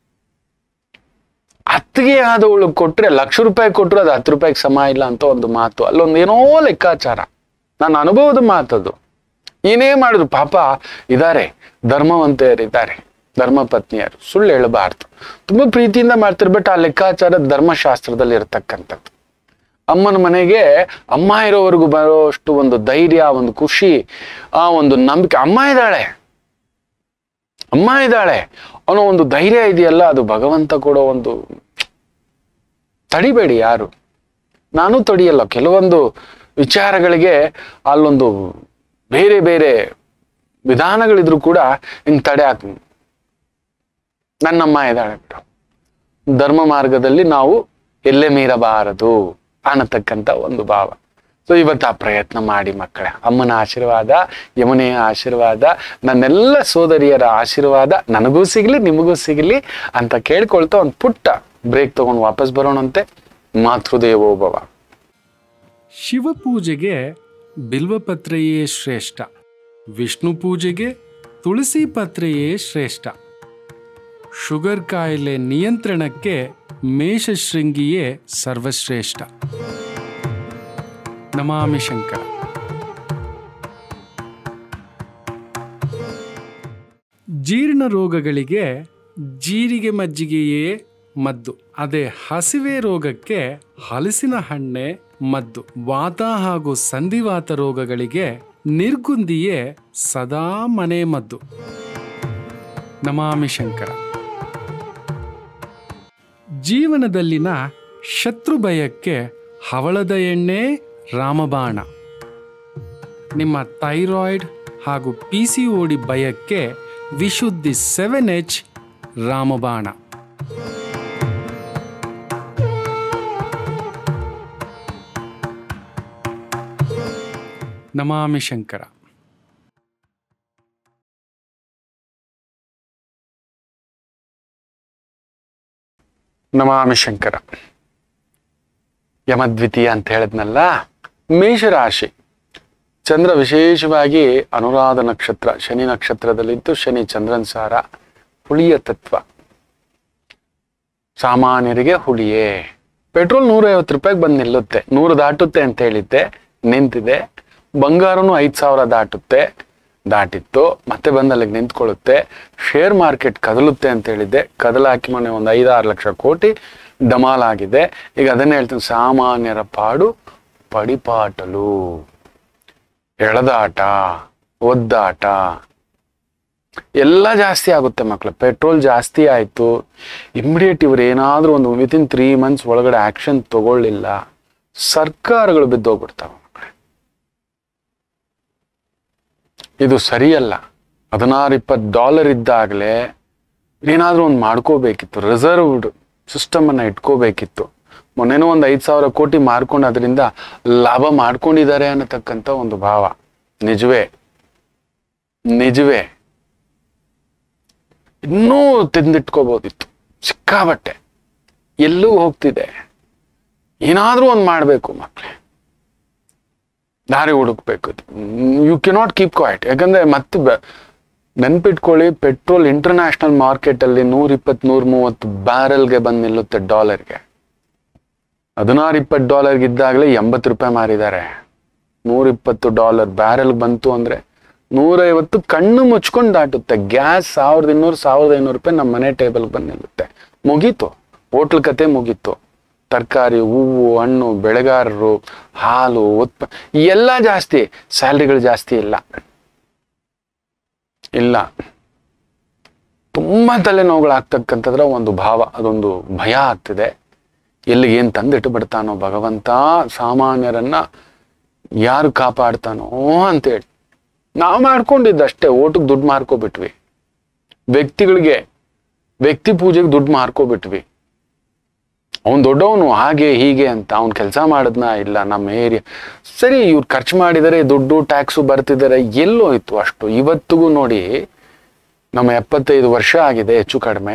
ಅತ್ತಿಗೆ ಆದವಳು ಕೊಟ್ರೆ ಲಕ್ಷ ರೂಪಾಯಿ ಕೊಟ್ಟರು ಅದು ಹತ್ತು ರೂಪಾಯಿಗೆ ಸಮ ಇಲ್ಲ ಅಂತ ಒಂದು ಮಾತು ಅಲ್ಲೊಂದು ಏನೋ ಲೆಕ್ಕಾಚಾರ ನನ್ನ ಅನುಭವದ ಮಾತದು ಏನೇ ಮಾಡಿದ್ರು ಪಾಪ ಇದ್ದಾರೆ ಧರ್ಮವಂತೆಯರಿದ್ದಾರೆ ಧರ್ಮ ಪತ್ನಿಯರು ಸುಳ್ಳು ಹೇಳಬಾರ್ದು ತುಂಬಾ ಪ್ರೀತಿಯಿಂದ ಮಾಡ್ತಿರ್ ಬಟ್ ಆ ಲೆಕ್ಕಾಚಾರ ಧರ್ಮಶಾಸ್ತ್ರದಲ್ಲಿ ಇರತಕ್ಕಂಥದ್ದು ಅಮ್ಮನ ಮನೆಗೆ ಅಮ್ಮ ಇರೋವರೆಗೂ ಬರೋಷ್ಟು ಒಂದು ಧೈರ್ಯ ಒಂದು ಖುಷಿ ಆ ಒಂದು ನಂಬಿಕೆ ಅಮ್ಮ ಇದ್ದಾಳೆ ಅಮ್ಮ ಇದ್ದಾಳೆ ಅನ್ನೋ ಒಂದು ಧೈರ್ಯ ಇದೆಯಲ್ಲ ಅದು ಭಗವಂತ ಕೊಡೋ ಒಂದು ತಡಿಬೇಡಿ ಯಾರು ನಾನು ತಡಿಯಲ್ಲ ಕೆಲವೊಂದು ವಿಚಾರಗಳಿಗೆ ಅಲ್ಲೊಂದು ಬೇರೆ ಬೇರೆ ವಿಧಾನಗಳಿದ್ರು ಕೂಡ ಹಿಂಗ್ ತಡೆ ಹಾಕ್ ನನ್ನಮ್ಮ ಇದ್ದಾಳೆ ಬಿಡು ಧರ್ಮ ಮಾರ್ಗದಲ್ಲಿ ನಾವು ಎಲ್ಲೇ ಮೀರಬಾರದು ಅನ್ನತಕ್ಕಂಥ ಒಂದು ಭಾವ ಸೊ ಇವತ್ತು ಆ ಪ್ರಯತ್ನ ಮಾಡಿ ಮಕ್ಕಳೇ ಅಮ್ಮನ ಆಶೀರ್ವಾದ ಯಮುನೆಯ ಆಶೀರ್ವಾದ ನನ್ನೆಲ್ಲ ಸೋದರಿಯರ ಆಶೀರ್ವಾದ ನನಗೂ ಸಿಗಲಿ ನಿಮಗೂ ಸಿಗಲಿ ಅಂತ ಕೇಳ್ಕೊಳ್ತಾ ಒಂದು ಪುಟ್ಟ ಬ್ರೇಕ್ ತಗೊಂಡು ವಾಪಸ್ ಬರೋಣಂತೆ ಮಾತೃದೇವೋಭವ ಶಿವಪೂಜೆಗೆ ಬಿಲ್ವಪತ್ರೆಯೇ ಶ್ರೇಷ್ಠ ವಿಷ್ಣು ಪೂಜೆಗೆ ತುಳಸಿ ಪತ್ರೆಯೇ ಶ್ರೇಷ್ಠ ಶುಗರ್ ಕಾಯಿಲೆ ನಿಯಂತ್ರಣಕ್ಕೆ ಮೇಷಶೃಂಗಿಯೇ ಸರ್ವಶ್ರೇಷ್ಠ ನಮಾಮಿ ಶಂಕರ ಜೀರ್ಣ ರೋಗಗಳಿಗೆ ಜೀರಿಗೆ ಮಜ್ಜಿಗೆಯೇ ಮದ್ದು ಅದೇ ಹಸಿವೆ ರೋಗಕ್ಕೆ ಹಲಸಿನ ಹಣ್ಣೆ ಮದ್ದು ವಾತ ಹಾಗೂ ಸಂಧಿವಾತ ರೋಗಗಳಿಗೆ ನಿರ್ಗುಂದಿಯೇ ಸದಾ ಮನೆ ಮದ್ದು ನಮಾಮಿ ಶಂಕರ ಜೀವನದಲ್ಲಿನ ಶತ್ರು ಭಯಕ್ಕೆ ಹವಳದ ಎಣ್ಣೆ ರಾಮಬಾಣ ನಿಮ್ಮ ಥೈರಾಯ್ಡ್ ಹಾಗೂ ಪಿ ಸಿ ಓಡಿ ಭಯಕ್ಕೆ ವಿಶುದ್ಧಿ ಸೆವೆನ್ ಎಚ್ ರಾಮಬಾಣ ನಮಾಮಿ ಶಂಕರ ನಮಾಮಿ ಶಂಕರ ಯಮದ್ವಿತೀಯ ಅಂತ ಹೇಳಿದ್ನಲ್ಲ ಮೇಷರಾಶಿ ಚಂದ್ರ ವಿಶೇಷವಾಗಿ ಅನುರಾಧ ನಕ್ಷತ್ರ ಶನಿ ನಕ್ಷತ್ರದಲ್ಲಿದ್ದು ಶನಿ ಚಂದ್ರನ್ ಸಾರ ಹುಳಿಯ ತತ್ವ ಸಾಮಾನ್ಯರಿಗೆ ಹುಳಿಯೇ ಪೆಟ್ರೋಲ್ ನೂರೈವತ್ತು ರೂಪಾಯಿಗೆ ಬಂದು ನಿಲ್ಲುತ್ತೆ ನೂರು ದಾಟುತ್ತೆ ಅಂತ ಹೇಳಿದ್ದೆ ನಿಂತಿದೆ ಬಂಗಾರನು ಐದು ಸಾವಿರ ದಾಟುತ್ತೆ ದಾಟಿತ್ತು ಮತ್ತೆ ಬಂದು ಅಲ್ಲಿಗೆ ನಿಂತ್ಕೊಳ್ಳುತ್ತೆ ಶೇರ್ ಮಾರ್ಕೆಟ್ ಕದಲುತ್ತೆ ಅಂತ ಹೇಳಿದ್ದೆ ಕದಲಾಕಿ ಮೊನ್ನೆ ಒಂದು ಐದಾರು ಲಕ್ಷ ಕೋಟಿ ಡಮಾಲ್ ಆಗಿದೆ ಈಗ ಅದನ್ನೇ ಹೇಳ್ತೀನಿ ಸಾಮಾನ್ಯರ ಪಾಡು ಪಡಿಪಾಟಲು ಎಳೆದಾಟ ಒದ್ದಾಟ ಎಲ್ಲ ಜಾಸ್ತಿ ಆಗುತ್ತೆ ಮಕ್ಕಳು ಪೆಟ್ರೋಲ್ ಜಾಸ್ತಿ ಆಯಿತು ಇಮಿಡಿಯೇಟ್ ಇವ್ರು ಏನಾದರೂ ಒಂದು ವಿತಿನ್ ತ್ರೀ ಮಂತ್ಸ್ ಒಳಗಡೆ ಆ್ಯಕ್ಷನ್ ತಗೊಳ್ಳಿಲ್ಲ ಸರ್ಕಾರಗಳು ಬಿದ್ದೋಗ್ಬಿಡ್ತಾವೆ ಮಕ್ಕಳೇ ಇದು ಸರಿಯಲ್ಲ ಹದಿನಾರು ಇಪ್ಪತ್ತು ಡಾಲರ್ ಇದ್ದಾಗಲೇ ಏನಾದರೂ ಒಂದು ಮಾಡ್ಕೋಬೇಕಿತ್ತು ರಿಸರ್ವ್ಡ್ ಸಿಸ್ಟಮನ್ನು ಇಟ್ಕೋಬೇಕಿತ್ತು ಮೊನ್ನೆನೂ ಒಂದು ಐದು ಸಾವಿರ ಕೋಟಿ ಮಾರ್ಕೊಂಡು ಅದರಿಂದ ಲಾಭ ಮಾಡ್ಕೊಂಡಿದ್ದಾರೆ ಅನ್ನತಕ್ಕಂಥ ಒಂದು ಭಾವ ನಿಜವೇ ನಿಜವೇ ಇನ್ನೂ ತಿಂದಿಟ್ಕೋಬೋದಿತ್ತು ಸಿಕ್ಕಾಬಟ್ಟೆ ಎಲ್ಲೂ ಹೋಗ್ತಿದೆ ಏನಾದರೂ ಒಂದು ಮಾಡಬೇಕು ಮಕ್ಕಳೇ ದಾರಿ ಹುಡುಕ್ಬೇಕು ಯು ಕೆನಾಟ್ ಕೀಪ್ ಕ್ವಾಯ್ಟ್ ಯಾಕಂದ್ರೆ ಮತ್ತೆ ಬ- ನೆನ್ಪಿಟ್ಕೊಳ್ಳಿ ಪೆಟ್ರೋಲ್ ಇಂಟರ್ನ್ಯಾಷನಲ್ ಮಾರ್ಕೆಟಲ್ಲಿ ನೂರ ಇಪ್ಪತ್ತು ನೂರ ಮೂವತ್ತು ಬ್ಯಾರಲ್ಗೆ ಬಂದು ನಿಲ್ಲುತ್ತೆ ಡಾಲರ್ಗೆ ಹದಿನಾರು ಇಪ್ಪತ್ತು ಡಾಲರ್ಗೆ ಇದ್ದಾಗಲೇ ಎಂಬತ್ತು ರೂಪಾಯಿ ಮಾರಿದ್ದಾರೆ ನೂರ ಇಪ್ಪತ್ತು ಡಾಲರ್ ಬ್ಯಾರೆಲ್ ಬಂತು ಅಂದ್ರೆ ನೂರೈವತ್ತು ಕಣ್ಣು ಮುಚ್ಕೊಂಡು ದಾಟುತ್ತೆ ಗ್ಯಾಸ್ ಸಾವಿರದ ಇನ್ನೂರು ಸಾವಿರದ ಐನೂರು ರೂಪಾಯಿ ನಮ್ಮ ಮನೆ ಟೇಬಲ್ಗೆ ಬಂದು ನಿಲ್ಲುತ್ತೆ ಮುಗೀತು ಹೋಟ್ಲ್ ಕತೆ ಮುಗೀತು ತರಕಾರಿ ಹೂವು ಹಣ್ಣು ಬೆಳೆಗಾರರು ಹಾಲು ಉತ್ಪ ಎಲ್ಲ ಜಾಸ್ತಿ ಸ್ಯಾಲ್ರಿಗಳು ಜಾಸ್ತಿ ಇಲ್ಲ ಇಲ್ಲ ತುಂಬಾ ತಲೆನೋವುಗಳಾಗ್ತಕ್ಕಂಥದ್ರ ಒಂದು ಭಾವ ಅದೊಂದು ಭಯ ಆಗ್ತಿದೆ ಎಲ್ಲಿಗೆ ಏನು ತಂದಿಟ್ಟು ಬಿಡ್ತಾನೋ ಭಗವಂತ ಸಾಮಾನ್ಯರನ್ನ ಯಾರು ಕಾಪಾಡ್ತಾನೋ ಅಂತೇಳಿ ನಾವು ಮಾಡ್ಕೊಂಡಿದ್ದಷ್ಟೇ ಓಟಿಗೆ ದುಡ್ಡು ಮಾರ್ಕೊಬಿಟ್ವಿ ವ್ಯಕ್ತಿಗಳಿಗೆ ವ್ಯಕ್ತಿ ಪೂಜೆಗೆ ದುಡ್ಡು ಮಾರ್ಕೊಬಿಟ್ವಿ ಅವನು ದೊಡ್ಡವನು ಹಾಗೆ ಹೀಗೆ ಅಂತ ಅವ್ನು ಕೆಲಸ ಮಾಡಿದ್ನ ಇಲ್ಲ ನಮ್ಮ ಏರಿಯಾ ಸರಿ ಇವ್ರು ಖರ್ಚು ಮಾಡಿದರೆ ದುಡ್ಡು ಟ್ಯಾಕ್ಸು ಬರ್ತಿದ್ದಾರೆ ಎಲ್ಲೋಯ್ತು ಅಷ್ಟು ಇವತ್ತಿಗೂ ನೋಡಿ ನಮ್ಮ ಎಪ್ಪತ್ತೈದು ವರ್ಷ ಆಗಿದೆ ಹೆಚ್ಚು ಕಡಿಮೆ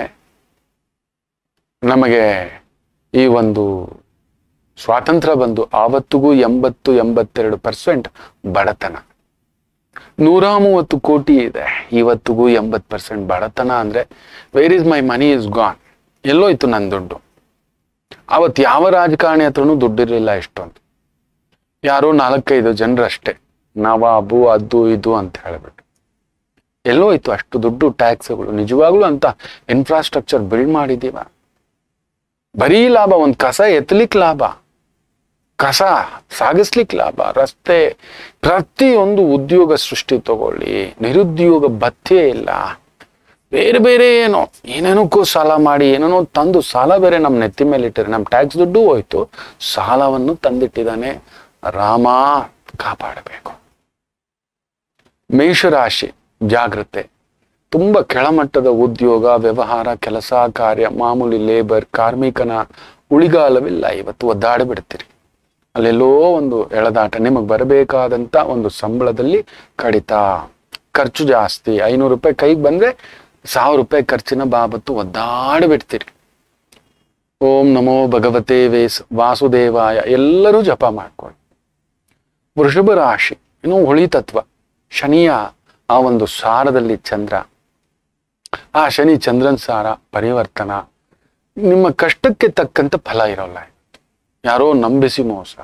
ನಮಗೆ ಈ ಒಂದು ಸ್ವಾತಂತ್ರ್ಯ ಬಂದು ಆವತ್ತಿಗೂ ಎಂಬತ್ತು ಎಂಬತ್ತೆರಡು ಪರ್ಸೆಂಟ್ ಬಡತನ ನೂರ ಮೂವತ್ತು ಕೋಟಿ ಇದೆ ಇವತ್ತಿಗೂ ಎಂಬತ್ತು ಪರ್ಸೆಂಟ್ ಬಡತನ ಅಂದ್ರೆ where is my money is gone ಎಲ್ಲೋಯ್ತು ನನ್ನ ದುಡ್ಡು ಅವತ್ತು ಯಾವ ರಾಜಕಾರಣಿ ಹತ್ರನೂ ದುಡ್ಡಿರಲಿಲ್ಲ ಇಷ್ಟೊಂದು ಯಾರೋ ನಾಲ್ಕೈದು ಜನರಷ್ಟೇ ನವಾಬು ಅದು ಇದು ಅಂತ ಹೇಳ್ಬಿಟ್ಟು ಎಲ್ಲೋಯ್ತು ಅಷ್ಟು ದುಡ್ಡು ಟ್ಯಾಕ್ಸ್ಗಳು ನಿಜವಾಗ್ಲೂ ಅಂತ ಇನ್ಫ್ರಾಸ್ಟ್ರಕ್ಚರ್ ಬಿಲ್ಡ್ ಮಾಡಿದೀವ ಬರೀ ಲಾಭ ಒಂದು ಕಸ ಎತ್ತಲಿಕ್ ಲಾಭ ಕಸ ಸಾಗಿಸ್ಲಿಕ್ ಲಾಭ ರಸ್ತೆ ಪ್ರತಿಯೊಂದು ಉದ್ಯೋಗ ಸೃಷ್ಟಿ ತಗೊಳ್ಳಿ ನಿರುದ್ಯೋಗ ಭತ್ಯೆ ಇಲ್ಲ ಬೇರೆ ಬೇರೆ ಏನೋ ಏನೇನಕ್ಕೂ ಸಾಲ ಮಾಡಿ ಏನೇನೋ ತಂದು ಸಾಲ ಬೇರೆ ನಮ್ಮ ನೆತ್ತಿ ಮೇಲೆ ಇಟ್ಟಿದ್ರೆ ನಮ್ಮ ಟ್ಯಾಕ್ಸ್ ದುಡ್ಡು ಹೋಯ್ತು ಸಾಲವನ್ನು ತಂದಿಟ್ಟಿದ್ದಾನೆ ರಾಮ ಕಾಪಾಡಬೇಕು ಮೇಷರಾಶಿ ಜಾಗ್ರತೆ ತುಂಬ ಕೆಳಮಟ್ಟದ ಉದ್ಯೋಗ ವ್ಯವಹಾರ ಕೆಲಸ ಕಾರ್ಯ ಮಾಮೂಲಿ ಲೇಬರ್ ಕಾರ್ಮಿಕನ ಉಳಿಗಾಲವಿಲ್ಲ ಇವತ್ತು ಒದ್ದಾಡಿ ಬಿಡ್ತೀರಿ ಅಲ್ಲೆಲ್ಲೋ ಒಂದು ಎಳೆದಾಟ ನಿಮಗೆ ಬರಬೇಕಾದಂತ ಒಂದು ಸಂಬಳದಲ್ಲಿ ಕಡಿತ ಖರ್ಚು ಜಾಸ್ತಿ ಐನೂರು ರೂಪಾಯಿ ಕೈಗೆ ಬಂದ್ರೆ ಸಾವಿರ ರೂಪಾಯಿ ಖರ್ಚಿನ ಬಾಬತ್ತು ಒದ್ದಾಡಿ ಬಿಡ್ತೀರಿ ಓಂ ನಮೋ ಭಗವತೆ ವೇಸ್ ವಾಸುದೇವಾಯ ಎಲ್ಲರೂ ಜಪ ಮಾಡ್ಕೊಳ್ಳಿ ವೃಷಭ ರಾಶಿ ಇನ್ನು ಹುಳಿ ತತ್ವ ಶನಿಯ ಆ ಒಂದು ಸಾರದಲ್ಲಿ ಚಂದ್ರ ಆ ಶನಿ ಚಂದ್ರನ್ ಸಾರ ಪರಿವರ್ತನ ನಿಮ್ಮ ಕಷ್ಟಕ್ಕೆ ತಕ್ಕಂತ ಫಲ ಇರೋಲ್ಲ ಯಾರೋ ನಂಬಿಸಿ ಮೋಸ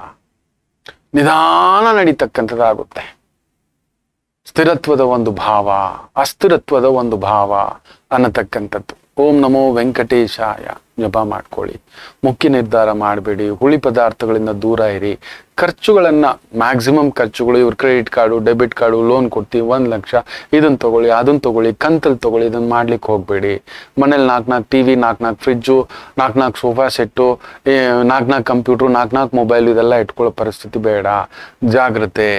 ನಿಧಾನ ನಡೀತಕ್ಕಂಥದ್ದಾಗುತ್ತೆ ಸ್ಥಿರತ್ವದ ಒಂದು ಭಾವ ಅಸ್ಥಿರತ್ವದ ಒಂದು ಭಾವ ಅನ್ನತಕ್ಕಂಥದ್ದು ಓಂ ನಮೋ ವೆಂಕಟೇಶಾಯ ಜಪ ಮಾಡ್ಕೊಳ್ಳಿ ಮುಖ್ಯ ನಿರ್ಧಾರ ಮಾಡಬೇಡಿ ಹುಳಿ ಪದಾರ್ಥಗಳಿಂದ ದೂರ ಇರಿ ಖರ್ಚುಗಳನ್ನ ಮ್ಯಾಕ್ಸಿಮಮ್ ಖರ್ಚುಗಳು ಇವ್ರ credit card debit card loan ಕೊಡ್ತೀವಿ ಒಂದು ಲಕ್ಷ ಇದನ್ನ ತಗೊಳ್ಳಿ ಅದನ್ನ ತಗೊಳ್ಳಿ ಕಂತಲ್ಲಿ ತಗೊಳ್ಳಿ ಇದನ್ನ ಮಾಡ್ಲಿಕ್ಕೆ ಹೋಗಬೇಡಿ ಮನೇಲಿ ನಾಲ್ಕು ನಾಲ್ಕು ಟಿ ವಿ ನಾಲ್ಕು ನಾಲ್ಕು ಫ್ರಿಜ್ಜು ನಾಲ್ಕು ನಾಲ್ಕು ಸೋಫಾ ಸೆಟ್ಟು ನಾಲ್ಕು ನಾಲ್ಕು ಕಂಪ್ಯೂಟ್ರು ನಾಲ್ಕು ನಾಲ್ಕು ಮೊಬೈಲ್ ಇದೆಲ್ಲ ಇಟ್ಕೊಳ್ಳೋ ಪರಿಸ್ಥಿತಿ ಬೇಡ ಜಾಗ್ರತೆ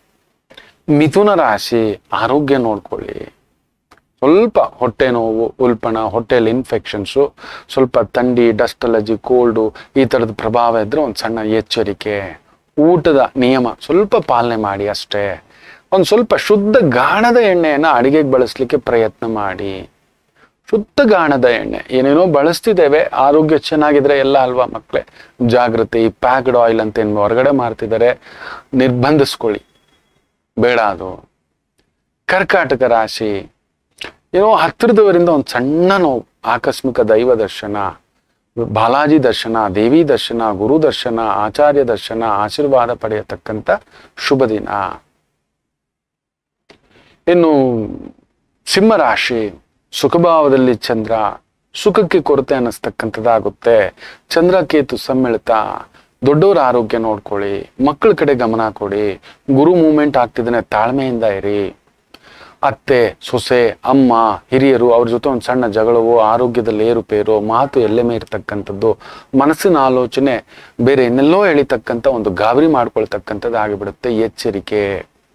ಮಿಥುನ ರಾಶಿ ಆರೋಗ್ಯ ನೋಡ್ಕೊಳ್ಳಿ ಸ್ವಲ್ಪ ಹೊಟ್ಟೆ ನೋವು ಉಲ್ಪಣ ಹೊಟ್ಟೆಯಲ್ಲಿ ಇನ್ಫೆಕ್ಷನ್ಸು ಸ್ವಲ್ಪ ಥಂಡಿ ಡಸ್ಟ್ ಅಲರ್ಜಿ ಕೋಲ್ಡು ಈ ಥರದ ಪ್ರಭಾವ ಇದ್ರೆ ಒಂದು ಸಣ್ಣ ಎಚ್ಚರಿಕೆ ಊಟದ ನಿಯಮ ಸ್ವಲ್ಪ ಪಾಲನೆ ಮಾಡಿ ಅಷ್ಟೇ ಒಂದು ಸ್ವಲ್ಪ ಶುದ್ಧ ಗಾಣದ ಎಣ್ಣೆಯನ್ನು ಅಡಿಗೆಗೆ ಬಳಸಲಿಕ್ಕೆ ಪ್ರಯತ್ನ ಮಾಡಿ ಶುದ್ಧ ಗಾಣದ ಎಣ್ಣೆ ಏನೇನೋ ಬಳಸ್ತಿದ್ದೇವೆ ಆರೋಗ್ಯ ಚೆನ್ನಾಗಿದ್ರೆ ಎಲ್ಲ ಅಲ್ವಾ ಮಕ್ಕಳೇ ಜಾಗೃತಿ ಈ ಪ್ಯಾಕ್ಡ್ ಆಯಿಲ್ ಅಂತ ಏನು ಹೊರಗಡೆ ಮಾರ್ತಿದ್ದಾರೆ ನಿರ್ಬಂಧಿಸ್ಕೊಳ್ಳಿ ಬೇಡ ಅದು ಕರ್ಕಾಟಕ ರಾಶಿ ಏನೋ ಹತ್ತಿರದವರಿಂದ ಒಂದು ಸಣ್ಣ ನೋವು ಆಕಸ್ಮಿಕ ದೈವ ದರ್ಶನ ಬಾಲಾಜಿ ದರ್ಶನ ದೇವಿ ದರ್ಶನ ಗುರು ದರ್ಶನ ಆಚಾರ್ಯ ದರ್ಶನ ಆಶೀರ್ವಾದ ಪಡೆಯತಕ್ಕಂಥ ಶುಭ ದಿನ ಇನ್ನು ಸಿಂಹರಾಶಿ ಸುಖಭಾವದಲ್ಲಿ ಚಂದ್ರ ಸುಖಕ್ಕೆ ಕೊರತೆ ಅನ್ನಿಸ್ತಕ್ಕಂಥದ್ದಾಗುತ್ತೆ ಚಂದ್ರ ಕೇತು ಸಮ್ಮಿಳಿತ ದೊಡ್ಡವರ ಆರೋಗ್ಯ ನೋಡ್ಕೊಳ್ಳಿ ಮಕ್ಕಳ ಕಡೆ ಗಮನ ಕೊಡಿ ಗುರು ಮೂವ್ಮೆಂಟ್ ಆಗ್ತಿದ್ದಾನೆ ತಾಳ್ಮೆಯಿಂದ ಇರಿ ಅತ್ತೆ ಸೊಸೆ ಅಮ್ಮ ಹಿರಿಯರು ಅವ್ರ ಜೊತೆ ಒಂದು ಸಣ್ಣ ಜಗಳವೋ ಆರೋಗ್ಯದಲ್ಲಿ ಏರುಪೇರು ಮಾತು ಎಲ್ಲೆಮೆ ಇರ್ತಕ್ಕಂಥದ್ದು ಮನಸ್ಸಿನ ಆಲೋಚನೆ ಬೇರೆ ಇನ್ನೆಲ್ಲೋ ಎಳಿತಕ್ಕಂಥ ಒಂದು ಗಾಬರಿ ಮಾಡ್ಕೊಳ್ತಕ್ಕಂಥದ್ದು ಆಗಿಬಿಡುತ್ತೆ ಎಚ್ಚರಿಕೆ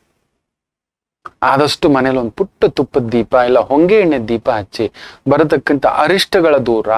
ಆದಷ್ಟು ಮನೇಲಿ ಒಂದು ಪುಟ್ಟ ತುಪ್ಪದ ದೀಪ ಇಲ್ಲ ಹೊಂಗೆ ಎಣ್ಣೆ ದೀಪ ಹಚ್ಚಿ ಬರತಕ್ಕಂಥ ಅರಿಷ್ಟಗಳ ದೂರ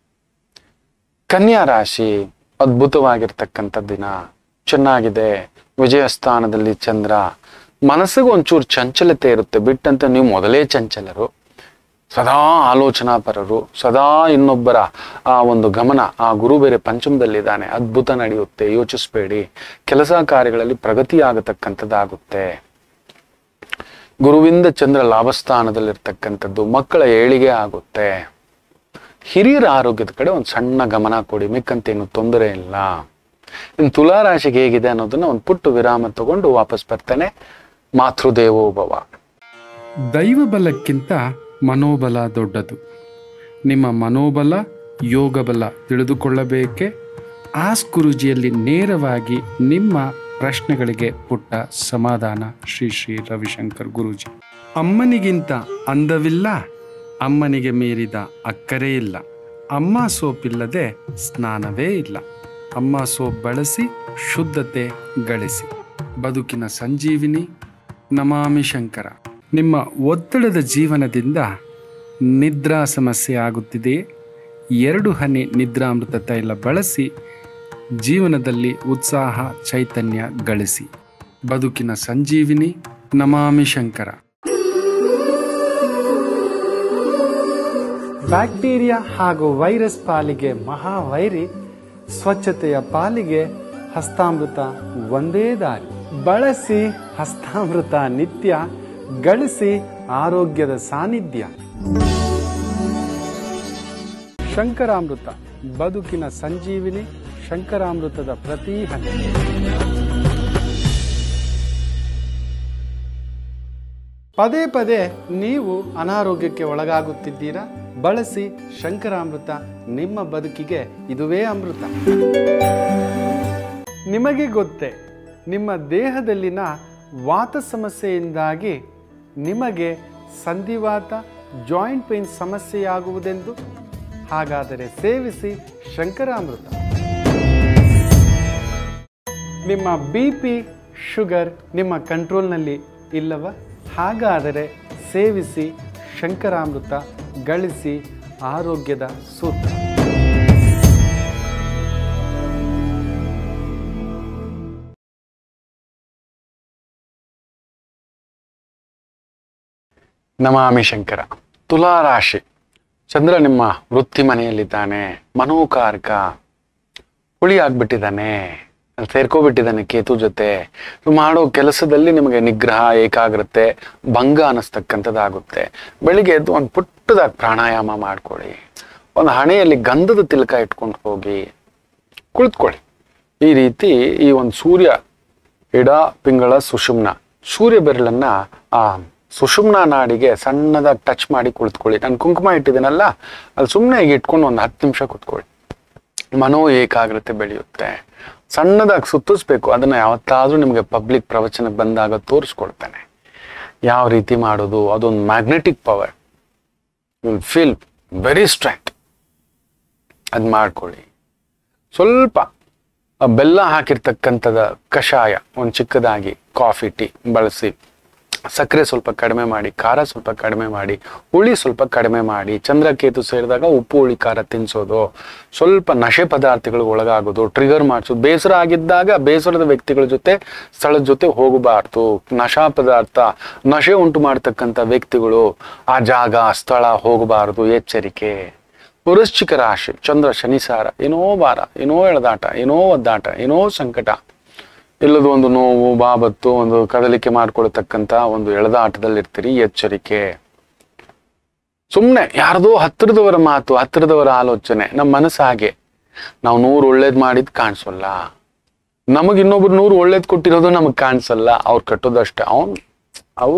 ಕನ್ಯಾ ರಾಶಿ ಅದ್ಭುತವಾಗಿರ್ತಕ್ಕಂಥ ದಿನ ಚೆನ್ನಾಗಿದೆ ವಿಜಯ ಸ್ಥಾನದಲ್ಲಿ ಚಂದ್ರ ಮನಸ್ಸಿಗೆ ಒಂಚೂರು ಚಂಚಲತೆ ಇರುತ್ತೆ ಬಿಟ್ಟಂತೆ ನೀವು ಮೊದಲೇ ಚಂಚಲರು ಸದಾ ಆಲೋಚನಾಪರರು ಸದಾ ಇನ್ನೊಬ್ಬರ ಆ ಒಂದು ಗಮನ ಆ ಗುರು ಬೇರೆ ಪಂಚಮದಲ್ಲಿದ್ದಾನೆ ಅದ್ಭುತ ನಡೆಯುತ್ತೆ ಯೋಚಿಸ್ಬೇಡಿ ಕೆಲಸ ಕಾರ್ಯಗಳಲ್ಲಿ ಪ್ರಗತಿ ಆಗತಕ್ಕಂಥದ್ದಾಗುತ್ತೆ ಗುರುವಿಂದ ಚಂದ್ರ ಲಾಭಸ್ಥಾನದಲ್ಲಿರ್ತಕ್ಕಂಥದ್ದು ಮಕ್ಕಳ ಏಳಿಗೆ ಆಗುತ್ತೆ ಹಿರಿಯರ ಆರೋಗ್ಯದ ಕಡೆ ಒಂದು ಸಣ್ಣ ಗಮನ ಕೊಡಿ ಮಿಕ್ಕಂತೇನು ತೊಂದರೆ ಇಲ್ಲ ಇನ್ನು ತುಲಾ ರಾಶಿಗೆ ಹೇಗಿದೆ ಅನ್ನೋದನ್ನ ಒಂದು ಪುಟ್ಟು ವಿರಾಮ ತಗೊಂಡು ವಾಪಸ್ ಬರ್ತೇನೆ ಮಾತೃದೇವೋಭವ ದೈವ ಬಲಕ್ಕಿಂತ ಮನೋಬಲ ದೊಡ್ಡದು ನಿಮ್ಮ ಮನೋಬಲ ಯೋಗ ಬಲ ತಿಳಿದುಕೊಳ್ಳಬೇಕೆ ಆಸ್ ಗುರುಜಿಯಲ್ಲಿ ನೇರವಾಗಿ ನಿಮ್ಮ ಪ್ರಶ್ನೆಗಳಿಗೆ ಪುಟ್ಟ ಸಮಾಧಾನ ಶ್ರೀ ಶ್ರೀ ರವಿಶಂಕರ್ ಗುರೂಜಿ ಅಮ್ಮನಿಗಿಂತ ಅಂದವಿಲ್ಲ ಅಮ್ಮನಿಗೆ ಮೀರಿದ ಅಕ್ಕರೆ ಇಲ್ಲ ಅಮ್ಮ ಸೋಪಿಲ್ಲದೆ ಸ್ನಾನವೇ ಇಲ್ಲ ಅಮ್ಮ ಸೋಪ್ ಬಳಸಿ ಶುದ್ಧತೆ ಗಳಿಸಿ ಬದುಕಿನ ಸಂಜೀವಿನಿ ನಮಾಮಿ ಶಂಕರ ನಿಮ್ಮ ಒತ್ತಡದ ಜೀವನದಿಂದ ನಿದ್ರಾ ಸಮಸ್ಯೆ ಆಗುತ್ತಿದೆಯೇ ಎರಡು ಹನಿ ನಿದ್ರಾಮೃತ ತೈಲ ಬಳಸಿ ಜೀವನದಲ್ಲಿ ಉತ್ಸಾಹ ಚೈತನ್ಯ ಗಳಿಸಿ ಬದುಕಿನ ಸಂಜೀವಿನಿ ನಮಾಮಿ ಶಂಕರ ಬ್ಯಾಕ್ಟೀರಿಯಾ ಹಾಗೂ ವೈರಸ್ ಪಾಲಿಗೆ ಮಹಾವೈರಿ ಸ್ವಚ್ಛತೆಯ ಪಾಲಿಗೆ ಹಸ್ತಾಮೃತ ಒಂದೇ ದಾರಿ ಬಳಸಿ ಹಸ್ತಾಮೃತ ನಿತ್ಯ ಗಳಿಸಿ ಆರೋಗ್ಯದ ಸಾನ್ನಿಧ್ಯ ಶಂಕರಾಮೃತ ಬದುಕಿನ ಸಂಜೀವಿನಿ ಶಂಕರಾಮೃತದ ಪ್ರತಿ ಹನಿ ಪದೇ ಪದೇ ನೀವು ಅನಾರೋಗ್ಯಕ್ಕೆ ಒಳಗಾಗುತ್ತಿದ್ದೀರಾ ಬಳಸಿ ಶಂಕರಾಮೃತ ನಿಮ್ಮ ಬದುಕಿಗೆ ಇದುವೇ ಅಮೃತ ನಿಮಗೆ ಗೊತ್ತೇ ನಿಮ್ಮ ದೇಹದಲ್ಲಿನ ವಾತ ಸಮಸ್ಯೆಯಿಂದಾಗಿ ನಿಮಗೆ ಸಂಧಿವಾತ ಜಾಯಿಂಟ್ ಪೇನ್ ಸಮಸ್ಯೆಯಾಗುವುದೆಂದು ಹಾಗಾದರೆ ಸೇವಿಸಿ ಶಂಕರಾಮೃತ ನಿಮ್ಮ ಬಿ ಪಿ ಶುಗರ್ ನಿಮ್ಮ ಕಂಟ್ರೋಲ್ನಲ್ಲಿ ಇಲ್ಲವ ಹಾಗಾದರೆ ಸೇವಿಸಿ ಶಂಕರಾಮೃತ ಗಳಿಸಿ ಆರೋಗ್ಯದ ಸೂತ್ರ ನಮಾಮಿ ಶಂಕರ ತುಲಾ ರಾಶಿ ಚಂದ್ರ ನಿಮ್ಮ ವೃತ್ತಿ ಮನೆಯಲ್ಲಿದ್ದಾನೆ ಮನೋಕಾರಕ ಹುಳಿ ಆಗ್ಬಿಟ್ಟಿದ್ದಾನೆ ಅಲ್ಲಿ ಸೇರ್ಕೋಬಿಟ್ಟಿದ್ದಾನೆ ಕೇತು ಜೊತೆ ಮಾಡೋ ಕೆಲಸದಲ್ಲಿ ನಿಮಗೆ ನಿಗ್ರಹ ಏಕಾಗ್ರತೆ ಭಂಗ ಅನ್ನಿಸ್ತಕ್ಕಂಥದ್ದಾಗುತ್ತೆ ಬೆಳಿಗ್ಗೆ ಎದ್ದು ಒಂದು ಪುಟ್ಟದಾಗಿ ಪ್ರಾಣಾಯಾಮ ಮಾಡ್ಕೊಳ್ಳಿ ಒಂದು ಹಣೆಯಲ್ಲಿ ಗಂಧದ ತಿಲಕ ಇಟ್ಕೊಂಡು ಹೋಗಿ ಕುಳಿತುಕೊಳ್ಳಿ ಈ ರೀತಿ ಈ ಒಂದು ಸೂರ್ಯ ಎಡ ಪಿಂಗಳ ಸುಷುಮ್ನ ಸೂರ್ಯ ಬೆರಳನ್ನ ಆ ಸುಷುಮ್ನ ನಾಡಿಗೆ ಸಣ್ಣದಾಗಿ ಟಚ್ ಮಾಡಿ ಕುಳಿತುಕೊಳ್ಳಿ ನಾನು ಕುಂಕುಮ ಇಟ್ಟಿದ್ದೀನಲ್ಲ ಅಲ್ಲಿ ಸುಮ್ಮನೆ ಈಗ ಇಟ್ಕೊಂಡು ಒಂದು ಹತ್ತು ನಿಮಿಷ ಕುತ್ಕೊಳ್ಳಿ ಮನೋ ಏಕಾಗ್ರತೆ ಬೆಳೆಯುತ್ತೆ ಸಣ್ಣದಾಗಿ ಸುತ್ತಿಸ್ಬೇಕು ಅದನ್ನ ಯಾವತ್ತಾದ್ರೂ ನಿಮಗೆ ಪಬ್ಲಿಕ್ ಪ್ರವಚನಕ್ಕೆ ಬಂದಾಗ ತೋರಿಸ್ಕೊಡ್ತಾನೆ ಯಾವ ರೀತಿ ಮಾಡೋದು ಅದೊಂದು magnetic power will feel very strength ಅದು ಮಾಡ್ಕೊಳ್ಳಿ ಸ್ವಲ್ಪ ಆ ಬೆಲ್ಲ ಹಾಕಿರ್ತಕ್ಕಂಥದ ಕಷಾಯ ಒಂದು ಚಿಕ್ಕದಾಗಿ ಕಾಫಿ ಟೀ ಬಳಸಿ ಸಕ್ಕರೆ ಸ್ವಲ್ಪ ಕಡಿಮೆ ಮಾಡಿ ಖಾರ ಸ್ವಲ್ಪ ಕಡಿಮೆ ಮಾಡಿ ಹುಳಿ ಸ್ವಲ್ಪ ಕಡಿಮೆ ಮಾಡಿ ಚಂದ್ರಕೇತು ಸೇರಿದಾಗ ಉಪ್ಪು ಹುಳಿ ಖಾರ ತಿನ್ಸೋದು ಸ್ವಲ್ಪ ನಶೆ ಪದಾರ್ಥಗಳಿಗೆ ಒಳಗಾಗೋದು ಟ್ರಿಗರ್ ಮಾಡಿಸೋದು ಬೇಸರ ಆಗಿದ್ದಾಗ ಬೇಸರದ ವ್ಯಕ್ತಿಗಳ ಜೊತೆ ಸ್ಥಳದ ಜೊತೆ ಹೋಗಬಾರ್ದು ನಶಾ ಪದಾರ್ಥ ನಶೆ ಉಂಟು ಮಾಡ್ತಕ್ಕಂಥ ವ್ಯಕ್ತಿಗಳು ಆ ಜಾಗ ಸ್ಥಳ ಹೋಗಬಾರದು ಎಚ್ಚರಿಕೆ ವೃಶ್ಚಿಕ ರಾಶಿ ಚಂದ್ರ ಶನಿಸಾರ ಏನೋ ಭಾರ ಏನೋ ಎಳೆದಾಟ ಏನೋ ಒದ್ದಾಟ ಏನೋ ಸಂಕಟ ಇಲ್ಲದ ಒಂದು ನೋವು ಬಾಬತ್ತು ಒಂದು ಕದಲಿಕೆ ಮಾಡ್ಕೊಳ್ತಕ್ಕಂಥ ಒಂದು ಎಳೆದಾಟದಲ್ಲಿರ್ತೀರಿ ಎಚ್ಚರಿಕೆ ಸುಮ್ಮನೆ ಯಾರ್ದೋ ಹತ್ತಿರದವರ ಮಾತು ಹತ್ತಿರದವರ ಆಲೋಚನೆ ನಮ್ಮ ಮನಸ್ಸು ಹಾಗೆ ನಾವು ನೂರು ಒಳ್ಳೇದ್ ಮಾಡಿದ್ ಕಾಣಿಸಲ್ಲ ನಮಗ್ ಇನ್ನೊಬ್ರು ನೂರು ಒಳ್ಳೇದ್ ಕೊಟ್ಟಿರೋದು ನಮಗ್ ಕಾಣಿಸಲ್ಲ ಅವ್ರು ಕಟ್ಟೋದಷ್ಟೇ ಅವನ್ ಅವರು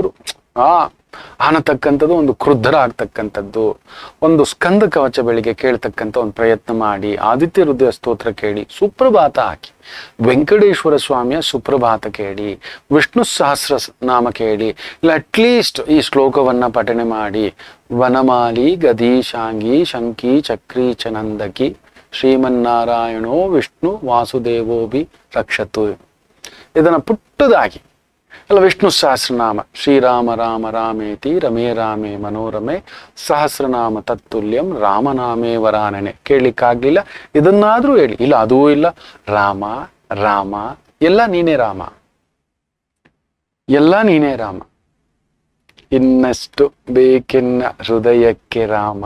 ಆ ಆನತಕ್ಕಂಥದ್ದು ಒಂದು ಕ್ರುದ್ಧರ ಆಗ್ತಕ್ಕಂಥದ್ದು ಒಂದು ಸ್ಕಂದ ಕವಚ ಬೆಳಿಗ್ಗೆ ಕೇಳ್ತಕ್ಕಂಥ ಒಂದು ಪ್ರಯತ್ನ ಮಾಡಿ ಆದಿತ್ಯ ಹೃದಯ ಸ್ತೋತ್ರ ಕೇಳಿ ಸುಪ್ರಭಾತ ಹಾಕಿ ವೆಂಕಟೇಶ್ವರ ಸ್ವಾಮಿಯ ಸುಪ್ರಭಾತ ಕೇಳಿ ವಿಷ್ಣು ಸಹಸ್ರ ಸ್- ನಾಮ ಕೇಳಿ ಇಲ್ಲ ಅಟ್ಲೀಸ್ಟ್ ಈ ಶ್ಲೋಕವನ್ನ ಪಠನೆ ಮಾಡಿ ವನಮಾಲಿ ಗದೀಶಾಂಗಿ ಶಂಕಿ ಚಕ್ರಿ ಚನಂದಕಿ ಶ್ರೀಮನ್ನಾರಾಯಣೋ ವಿಷ್ಣು ವಾಸುದೇವೋಭಿ ರಕ್ಷತು ಇದನ್ನ ಪುಟ್ಟದಾಗಿ ಅಲ್ಲ ವಿಷ್ಣು ಸಹಸ್ರನಾಮ ಶ್ರೀರಾಮ ರಾಮ ರಾಮೇತಿ ರಮೇ ರಾಮೇ ಮನೋರಮೆ ಸಹಸ್ರನಾಮ ತತ್ತುಲ್ಯಂ ರಾಮನಾಮೇ ವರಾನನೆ ಕೇಳಲಿಕ್ಕಾಗ್ಲಿಲ್ಲ ಇದನ್ನಾದ್ರೂ ಹೇಳಿ ಇಲ್ಲ ಅದೂ ಇಲ್ಲ ರಾಮ ರಾಮ ಎಲ್ಲ ನೀನೇ ರಾಮ ಎಲ್ಲ ನೀನೇ ರಾಮ ಇನ್ನಷ್ಟು ಬೇಕೆನ್ನ ಹೃದಯಕ್ಕೆ ರಾಮ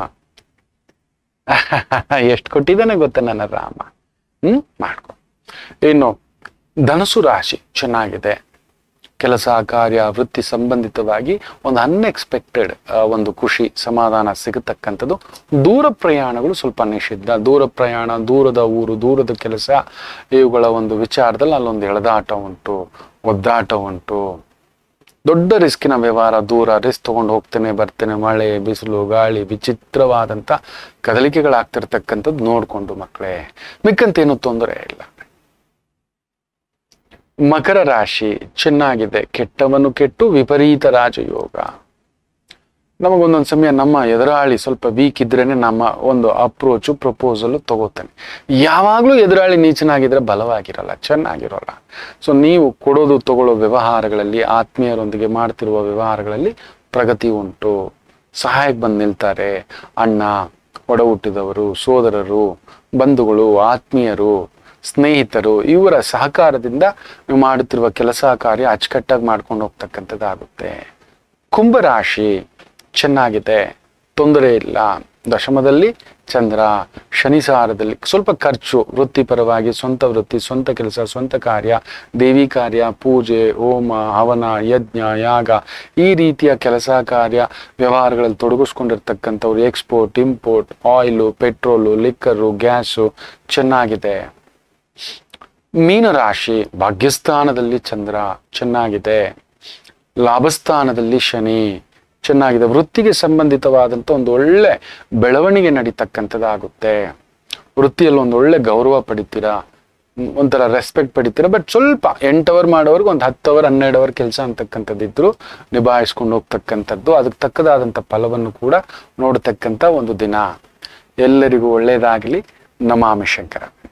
ಎಷ್ಟು ಕೊಟ್ಟಿದ್ದಾನೆ ಗೊತ್ತ ನನ್ನ ರಾಮ ಹ್ಮ್ ಮಾಡ್ಕೊ ಇನ್ನು ಧನಸು ರಾಶಿ ಚೆನ್ನಾಗಿದೆ ಕೆಲಸ ಕಾರ್ಯ ವೃತ್ತಿ ಸಂಬಂಧಿತವಾಗಿ ಒಂದು ಅನ್ಎಕ್ಸ್ಪೆಕ್ಟೆಡ್ ಒಂದು ಖುಷಿ ಸಮಾಧಾನ ಸಿಗತಕ್ಕಂಥದ್ದು ದೂರ ಪ್ರಯಾಣಗಳು ಸ್ವಲ್ಪ ನಿಷಿದ್ಧ ದೂರ ಪ್ರಯಾಣ ದೂರದ ಊರು ದೂರದ ಕೆಲಸ ಇವುಗಳ ಒಂದು ವಿಚಾರದಲ್ಲಿ ಅಲ್ಲೊಂದು ಎಳೆದಾಟ ಉಂಟು ಒದ್ದಾಟ ಉಂಟು ದೊಡ್ಡ ರಿಸ್ಕಿನ ವ್ಯವಹಾರ ದೂರ ರಿಸ್ಕ್ ತಗೊಂಡು ಹೋಗ್ತೇನೆ ಬರ್ತೇನೆ ಮಳೆ ಬಿಸಿಲು ಗಾಳಿ ವಿಚಿತ್ರವಾದಂಥ ಕದಲಿಕೆಗಳಾಗ್ತಿರ್ತಕ್ಕಂಥದ್ದು ನೋಡಿಕೊಂಡು ಮಕ್ಕಳೇ ಮಿಕ್ಕಂತೇನು ತೊಂದರೆ ಇಲ್ಲ ಮಕರ ರಾಶಿ ಚೆನ್ನಾಗಿದೆ ಕೆಟ್ಟವನು ಕೆಟ್ಟು ವಿಪರೀತ ರಾಜಯೋಗ ನಮಗೊಂದೊಂದು ಸಮಯ ನಮ್ಮ ಎದುರಾಳಿ ಸ್ವಲ್ಪ ವೀಕ್ ಇದ್ರೇನೆ ನಮ್ಮ ಒಂದು ಅಪ್ರೋಚು ಪ್ರಪೋಸಲ್ ತಗೋತಾನೆ ಯಾವಾಗಲೂ ಎದುರಾಳಿ ನೀಚನಾಗಿದ್ರೆ ಬಲವಾಗಿರಲ್ಲ ಚೆನ್ನಾಗಿರೋಲ್ಲ ಸೊ ನೀವು ಕೊಡೋದು ತಗೊಳ್ಳೋ ವ್ಯವಹಾರಗಳಲ್ಲಿ ಆತ್ಮೀಯರೊಂದಿಗೆ ಮಾಡ್ತಿರುವ ವ್ಯವಹಾರಗಳಲ್ಲಿ ಪ್ರಗತಿ ಉಂಟು ಸಹಾಯಕ್ಕೆ ಬಂದು ನಿಲ್ತಾರೆ ಅಣ್ಣ ಒಡ ಹುಟ್ಟಿದವರು ಸೋದರರು ಬಂಧುಗಳು ಆತ್ಮೀಯರು ಸ್ನೇಹಿತರು ಇವರ ಸಹಕಾರದಿಂದ ನೀವು ಮಾಡುತ್ತಿರುವ ಕೆಲಸ ಕಾರ್ಯ ಅಚ್ಚುಕಟ್ಟಾಗಿ ಮಾಡ್ಕೊಂಡು ಹೋಗ್ತಕ್ಕಂಥದ್ದಾಗುತ್ತೆ ಕುಂಭರಾಶಿ ಚೆನ್ನಾಗಿದೆ ತೊಂದರೆ ಇಲ್ಲ ದಶಮದಲ್ಲಿ ಚಂದ್ರ ಶನಿಸಾರದಲ್ಲಿ ಸ್ವಲ್ಪ ಖರ್ಚು ವೃತ್ತಿಪರವಾಗಿ ಸ್ವಂತ ವೃತ್ತಿ ಸ್ವಂತ ಕೆಲಸ ಸ್ವಂತ ಕಾರ್ಯ ದೇವಿ ಕಾರ್ಯ ಪೂಜೆ ಹೋಮ ಹವನ ಯಜ್ಞ ಯಾಗ ಈ ರೀತಿಯ ಕೆಲಸ ಕಾರ್ಯ ವ್ಯವಹಾರಗಳಲ್ಲಿ ತೊಡಗಿಸ್ಕೊಂಡಿರ್ತಕ್ಕಂಥವ್ರು export import oil petrol liquor gas ಚೆನ್ನಾಗಿದೆ ಮೀನರಾಶಿ ಭಾಗ್ಯಸ್ಥಾನದಲ್ಲಿ ಚಂದ್ರ ಚೆನ್ನಾಗಿದೆ ಲಾಭಸ್ಥಾನದಲ್ಲಿ ಶನಿ ಚೆನ್ನಾಗಿದೆ ವೃತ್ತಿಗೆ ಸಂಬಂಧಿತವಾದಂಥ ಒಂದು ಒಳ್ಳೆ ಬೆಳವಣಿಗೆ ನಡೀತಕ್ಕಂಥದ್ದಾಗುತ್ತೆ ವೃತ್ತಿಯಲ್ಲಿ ಒಂದು ಒಳ್ಳೆ ಗೌರವ ಪಡಿತೀರಾ ಹ್ಮ್, ಒಂಥರ ರೆಸ್ಪೆಕ್ಟ್ ಪಡಿತೀರಾ ಬಟ್ ಸ್ವಲ್ಪ ಎಂಟು ಅವರ್ ಮಾಡೋರ್ಗೆ ಒಂದು ಹತ್ತು ಅವರ್ ಹನ್ನೆರಡು ಅವರ್ ಕೆಲಸ ಅಂತಕ್ಕಂಥದ್ದಿದ್ರು ನಿಭಾಯಿಸ್ಕೊಂಡು ಹೋಗ್ತಕ್ಕಂಥದ್ದು ಅದಕ್ಕೆ ತಕ್ಕದಾದಂಥ ಫಲವನ್ನು ಕೂಡ ನೋಡ್ತಕ್ಕಂಥ ಒಂದು ದಿನ ಎಲ್ಲರಿಗೂ ಒಳ್ಳೆಯದಾಗಲಿ ನಮಾಮಿ ಶಂಕರ